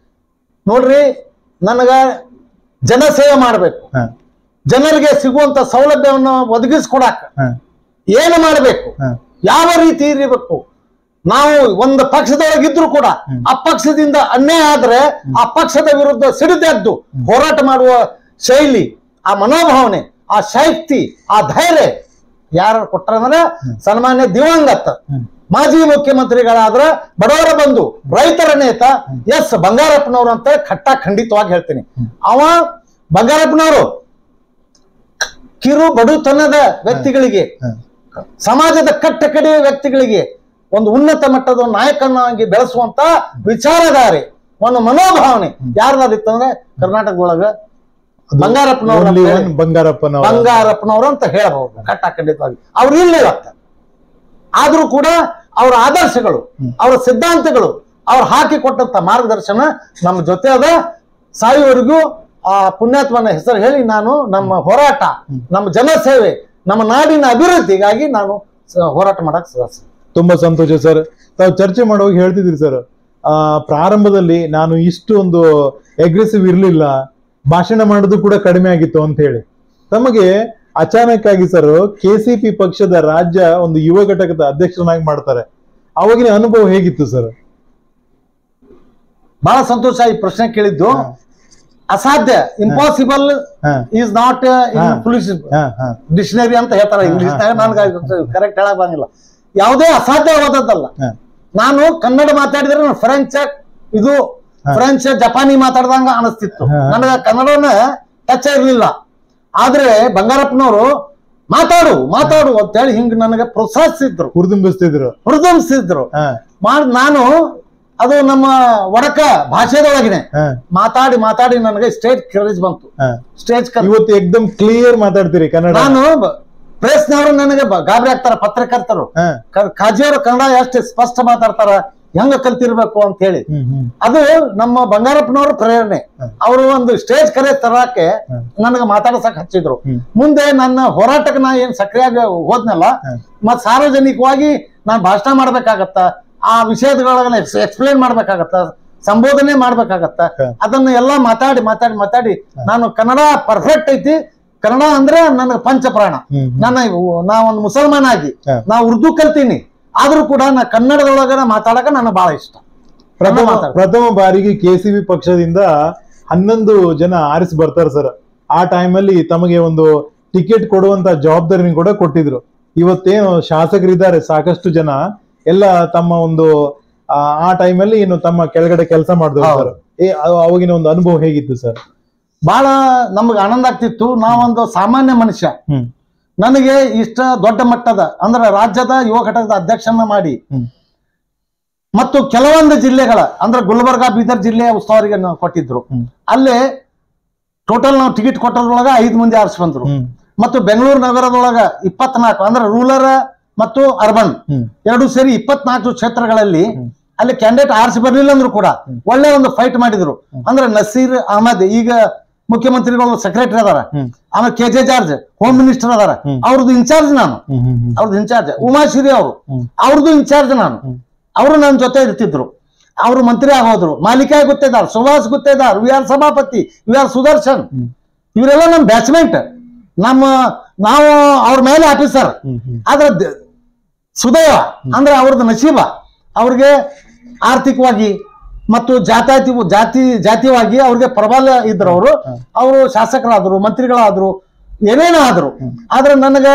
ನೋಡ್ರಿ ನನಗ ಜನಸೇವೆ ಮಾಡ್ಬೇಕು ಹಾ ಜನರಿಗೆ ಸಿಗುವಂತ ಸೌಲಭ್ಯವನ್ನು ಒದಗಿಸ್ಕೊಡಾಕ ಹಾ ಏನು ಮಾಡಬೇಕು ಹಾ ಯಾವ ರೀತಿ ಇರಬೇಕು ನಾವು ಒಂದು ಪಕ್ಷದೊಳಗಿದ್ರು ಕೂಡ ಆ ಪಕ್ಷದಿಂದ ಅನ್ಯಾಯ ಆದ್ರೆ ಆ ಪಕ್ಷದ ವಿರುದ್ಧ ಸಿಡಿದೆದ್ದು ಹೋರಾಟ ಮಾಡುವ ಶೈಲಿ ಆ ಮನೋಭಾವನೆ ಆ ಶಕ್ತಿ ಆ ಧೈರ್ಯ ಯಾರು ಕೊಟ್ಟರಂದ್ರೆ ಸನ್ಮಾನ್ಯ ದಿವಂಗತ ಹ್ಮ್. ಮಾಜಿ ಮುಖ್ಯಮಂತ್ರಿಗಳಾದ್ರ ಬಡವರ ಬಂಧು ರೈತರ ನೇತ ಎಸ್ ಬಂಗಾರಪ್ಪನವರು ಅಂತ ಖಟ್ಟ ಖಂಡಿತವಾಗಿ ಹೇಳ್ತೀನಿ ಅವ ಬಂಗಾರಪ್ಪನವರು ಕಿರು ಬಡುತನದ ವ್ಯಕ್ತಿಗಳಿಗೆ ಹಾ. ಸಮಾಜದ ಕಟ್ಟ ಕಡೆಯ ವ್ಯಕ್ತಿಗಳಿಗೆ ಒಂದು ಉನ್ನತ ಮಟ್ಟದ ನಾಯಕನಾಗಿ ಬೆಳೆಸುವಂತ ವಿಚಾರಧಾರೆ ಒಂದು ಮನೋಭಾವನೆ ಯಾರ್ದಾರಿತ್ತು ಅಂದ್ರೆ ಕರ್ನಾಟಕದೊಳಗ ಬಂಗಾರಪ್ಪನವ್ರು ಅಂತ Only ಹೇಳಿ- one ಬಂಗಾರಪ್ಪನವರ ಬಂಗಾರಪ್ಪನವರು ಅಂತ ಹೇಳಬಹುದು ಕಟ್ಟ ಖಂಡಿತವಾಗಿ ಅವ್ರು ಇಲ್ಲಿರತ್ತ ಆದ್ರೂ ಕೂಡ ಅವರ ಆದರ್ಶಗಳು ಅವರ ಸಿದ್ಧಾಂತಗಳು ಅವ್ರು ಹಾಕಿ ಕೊಟ್ಟಂತ ಮಾರ್ಗದರ್ಶನ ನಮ್ಮ ಜೊತೆ ಅದ ಸಾಯುವವರೆಗೂ ಆ ಪುಣ್ಯಾತ್ಮನ ಹೆಸರು ಹೇಳಿ ನಾನು ನಮ್ಮ ಹೋರಾಟ ನಮ್ಮ ಜನಸೇವೆ ನಮ್ಮ ನಾಡಿನ ಅಭಿವೃದ್ಧಿಗಾಗಿ ನಾನು ಸ- ಹೋರಾಟ ಮಾಡಕ್ ಸದಸ್ಯ ತುಂಬಾ ಸಂತೋಷ ಸರ್ ತಾವು ಚರ್ಚೆ ಮಾಡುವಾಗ ಹೇಳ್ತಿದ್ರಿ ಸರ್ ಆ ಪ್ರಾರಂಭದಲ್ಲಿ ನಾನು ಇಷ್ಟು ಒಂದು ಅಗ್ರೆಸಿವ್ ಇರ್ಲಿಲ್ಲ ಭಾಷಣ ಮಾಡೋದು ಕೂಡ ಕಡಿಮೆ ಆಗಿತ್ತು ಅಂತ ಹೇಳಿ ತಮಗೆ ಅಚಾನಕ್ ಆಗಿ ಸರ್ ಕೆಸಿಪಿ ಪಕ್ಷದ ರಾಜ್ಯ ಒಂದು ಯುವ ಘಟಕದ ಅಧ್ಯಕ್ಷರನ್ನಾಗಿ ಮಾಡ್ತಾರೆ ಅವಾಗಿನ ಅನುಭವ ಹೇಗಿತ್ತು ಸರ್ ಬಹಳ ಸಂತೋಷ ಈ ಪ್ರಶ್ನೆ ಕೇಳಿದ್ದು ಅಸಾಧ್ಯ ಇಂಪಾಸಿಬಲ್ ಹಾ ಈಸ್ ನಾಟ್ ಹಾ. ಪೊಲೀಸ್ ಹಾ ಹಾ ಡಿಕ್ಷನರಿ ಅಂತ ಹೇಳ್ತಾರೆ ಇಂಗ್ಲಿಷ್ ನನ್ಗೆ ಕರೆಕ್ಟ್ ಹೇಳಕ್ ಬಂದಿಲ್ಲ ಯಾವುದೇ ಅಸಾಧ್ಯವಾದದ್ದಲ್ಲ ಹಾ ನಾನು ಕನ್ನಡ ಮಾತಾಡಿದ್ರೆ ನಾನು ಫ್ರೆಂಚ್ ಇದು ಫ್ರೆಂಚ್ ಜಪಾನಿ ಮಾತಾಡ್ದಂಗ ಅನಿಸ್ತಿತ್ತು ಹಾ. ನನಗೆ ಕನ್ನಡನ ಟಚ್ ಇರ್ಲಿಲ್ಲ ಆದ್ರೆ ಬಂಗಾರಪ್ಪನವರು ಮಾತಾಡು ಮಾತಾಡು ಅಂತ ಹೇಳಿ ಹಿಂಗ್ ನನಗೆ ಪ್ರೋತ್ಸಾಹಿಸಿದ್ರು ಹುರಿದುಂಬಿಸ್ತಿದ್ರು ಹುರಿದುಂಬಿಸಿದ್ರು ಹಾ ಮಾಡ್ ನಾನು ಅದು ನಮ್ಮ ವಡಕ ಭಾಷೆದೊಳಗಿನೇ ಹಾ ಮಾತಾಡಿ ಮಾತಾಡಿ ನನಗೆ ಸ್ಟೇಜ್ ಕರೇಜ್ ಬಂತು ಹಾ ಸ್ಟೇಜ್ ಇವತ್ತು ಎಕ್ದಮ್ ಕ್ಲಿಯರ್ ಮಾತಾಡ್ತೀರಿ ಕನ್ನಡ ನಾನು ಪ್ರೆಸ್ನವರು ನನಗೆ ಬ- ಗಾಬರಿ ಆಗ್ತಾರ ಪತ್ರಕರ್ತರು ಹಾ ಕ- ಕಾಜಿಯವರು ಕನ್ನಡ ಎಷ್ಟು ಸ್ಪಷ್ಟ ಮಾತಾಡ್ತಾರ ಹೆಂಗ ಕಲ್ತಿರ್ಬೇಕು ಅಂತ ಹೇಳಿ ಹ್ಮ್ ಹ್ಮ್ ಅದು ನಮ್ಮ ಬಂಗಾರಪ್ಪನವ್ರ ಪ್ರೇರಣೆ ಅವರು ಒಂದು ಸ್ಟೇಜ್ ಕರೆ ತರಕ್ಕೆ ಹ್ಮ್. ನನಗೆ ಮಾತಾಡ್ಸಕ್ ಹಚ್ಚಿದ್ರು ಹ್ಮ್. ಮುಂದೆ ನನ್ನ ಹೋರಾಟಕ್ಕೆ ನಾ ಏನ್ ಸಕ್ರಿಯಾಗಿ ಹೋದ್ನಲ್ಲ ಹ್ಮ್. ಮತ್ ಸಾರ್ವಜನಿಕವಾಗಿ ನಾನು ಭಾಷಣ ಮಾಡ್ಬೇಕಾಗತ್ತ ಆ ವಿಷಯಗಳನ್ನ ಎಕ್ಸ್ಪ್ಲೇನ್ ಮಾಡ್ಬೇಕಾಗತ್ತ ಸಂಬೋಧನೆ ಮಾಡ್ಬೇಕಾಗತ್ತ ಹ. ಅದನ್ನ ಎಲ್ಲ ಮಾತಾಡಿ ಮಾತಾಡಿ ಮಾತಾಡಿ ನಾನು ಕನ್ನಡ ಪರ್ಫೆಕ್ಟ್ ಐತಿ ಕನ್ನಡ ಅಂದ್ರೆ ನನಗೆ ಪಂಚಪ್ರಾಣ ಹ್ಮ್, ಹ್ಮ್. ನನ್ನ ನಾ ಒಂದು ಮುಸಲ್ಮಾನ ಆಗಿ ಹ. ನಾ ಉರ್ದು ಕಲ್ತೀನಿ ಆದ್ರೂ ಕೂಡ ನಾ ಕನ್ನಡದೊಳಗ ಮಾತಾಡಕ ನನಗೆ ಬಹಳ ಇಷ್ಟ ಪ್ರಥಮ ಮಾತಾಡು. ಪ್ರಥಮ ಬಾರಿಗೆ ಕೆಸಿಬಿ ಪಕ್ಷದಿಂದ ಹನ್ನೊಂದು ಜನ ಆರಿಸಿ ಬರ್ತಾರೆ ಸರ್ ಆ ಟೈಮಲ್ಲಿ ತಮಗೆ ಒಂದು ಟಿಕೆಟ್ ಕೊಡುವಂತ ಜವಾಬ್ದಾರಿನ ಕೂಡ ಕೊಟ್ಟಿದ್ರು ಇವತ್ತೇನು ಶಾಸಕರಿದ್ದಾರೆ ಸಾಕಷ್ಟು ಜನ ಎಲ್ಲ ತಮ್ಮ ಒಂದು ಆ, ಆ ಟೈಮಲ್ಲಿ ಏನು ತಮ್ಮ ಕೆಳಗಡೆ ಕೆಲಸ ಮಾಡಿದ್ರು ಹೌದು. ಸರ್ ಏ ಅವ- ಅವಾಗಿನ ಒಂದು ಅನುಭವ ಹೇಗಿತ್ತು ಸರ್ ಬಹಳ ನಮ್ಗೆ ಆನಂದ ಆಗ್ತಿತ್ತು ನಾವೊಂದು ಸಾಮಾನ್ಯ ಮನುಷ್ಯ ಹ್ಮ್ ನನಗೆ ಇಷ್ಟ ದೊಡ್ಡ ಮಟ್ಟದ ಅಂದ್ರೆ ರಾಜ್ಯದ ಯುವ ಘಟಕದ ಅಧ್ಯಕ್ಷನ ಮಾಡಿ ಹ್ಮ್. ಮತ್ತು ಕೆಲವೊಂದು ಜಿಲ್ಲೆಗಳ ಅಂದ್ರೆ ಗುಲ್ಬರ್ಗ ಬೀದರ್ ಜಿಲ್ಲೆಯ ಉಸ್ತುವಾರಿಗೆ ನಾವು ಕೊಟ್ಟಿದ್ರು ಹ್ಮ್. ಅಲ್ಲೇ ಟೋಟಲ್ ನಾವು ಟಿಕೆಟ್ ಕೊಟ್ಟದ್ರೊಳಗ ಐದು ಮಂದಿ ಆರಿಸಿ ಬಂದ್ರು ಹ್ಮ್ ಮತ್ತು ಬೆಂಗಳೂರು ನಗರದೊಳಗ ಇಪ್ಪತ್ನಾಲ್ಕು ಅಂದ್ರೆ ರೂರಲ್ ಮತ್ತು ಅರ್ಬನ್ ಹ್ಮ್ ಎರಡು ಸೇರಿ ಇಪ್ಪತ್ನಾಲ್ಕು ಕ್ಷೇತ್ರಗಳಲ್ಲಿ ಹ್ಮ್. ಅಲ್ಲಿ ಕ್ಯಾಂಡಿಡೇಟ್ ಆರಿಸಿ ಬರ್ಲಿಲ್ಲ ಅಂದ್ರು ಕೂಡ ಒಳ್ಳೆ ಒಂದು ಫೈಟ್ ಮಾಡಿದ್ರು ಅಂದ್ರೆ ನಸೀರ್ ಅಹಮದ್ ಈಗ ಮುಖ್ಯಮಂತ್ರಿಗಳು ಸೆಕ್ರೆಟರಿ ಅದಾರ ಹ್ಮ್ ಆಮೇಲೆ K J George home minister ಅದಾರ ಹ್ಮ್. ಅವ್ರದ್ದು ಇನ್ಚಾರ್ಜ್ ನಾನು ಹ್ಮ್ ಹ್ಮ್ ಹ್ಮ್ ಅವ್ರದ್ದು ಇನ್ಚಾರ್ಜ್ ಉಮಾಶ್ರೀ ಅವರು ಹ್ಮ್. ಅವ್ರದ್ದು ಇನ್ಚಾರ್ಜ್ ನಾನು ಹ್ಮ್. ಅವರು ನನ್ನ ಜೊತೆ ಇರ್ತಿದ್ರು ಅವರು ಮಂತ್ರಿ ಆಗೋದ್ರು Malikayya Guttedar Subhash Guttedar V R Sabhapati V R Sudarshan ಹ್ಮ್. ಇವರೆಲ್ಲ ನಮ್ಮ ಬ್ಯಾಚ್ಮೆಂಟ್ ನಮ್ಮ ನಾವು ಅವ್ರ ಮೇಲೆ ಆಫೀಸರ್ ಹ್ಮ್ ಹ್ಮ್ ಆದ್ರೆ ದ- ಸುದೈವ ಅಂದ್ರೆ ಅವ್ರದ್ದು ನಸೀಬ ಅವ್ರಿಗೆ ಆರ್ಥಿಕವಾಗಿ ಮತ್ತು ಜಾತಾತಿ ಜಾತಿ ಜಾತಿಯಾಗಿ ಅವ್ರಿಗೆ ಪ್ರಬಲ ಇದ್ರು ಅವರು ಅವರು ಶಾಸಕರಾದ್ರು ಮಂತ್ರಿಗಳಾದ್ರು ಏನೇನೋ ಆದ್ರು ಆದ್ರೆ ನನಗೆ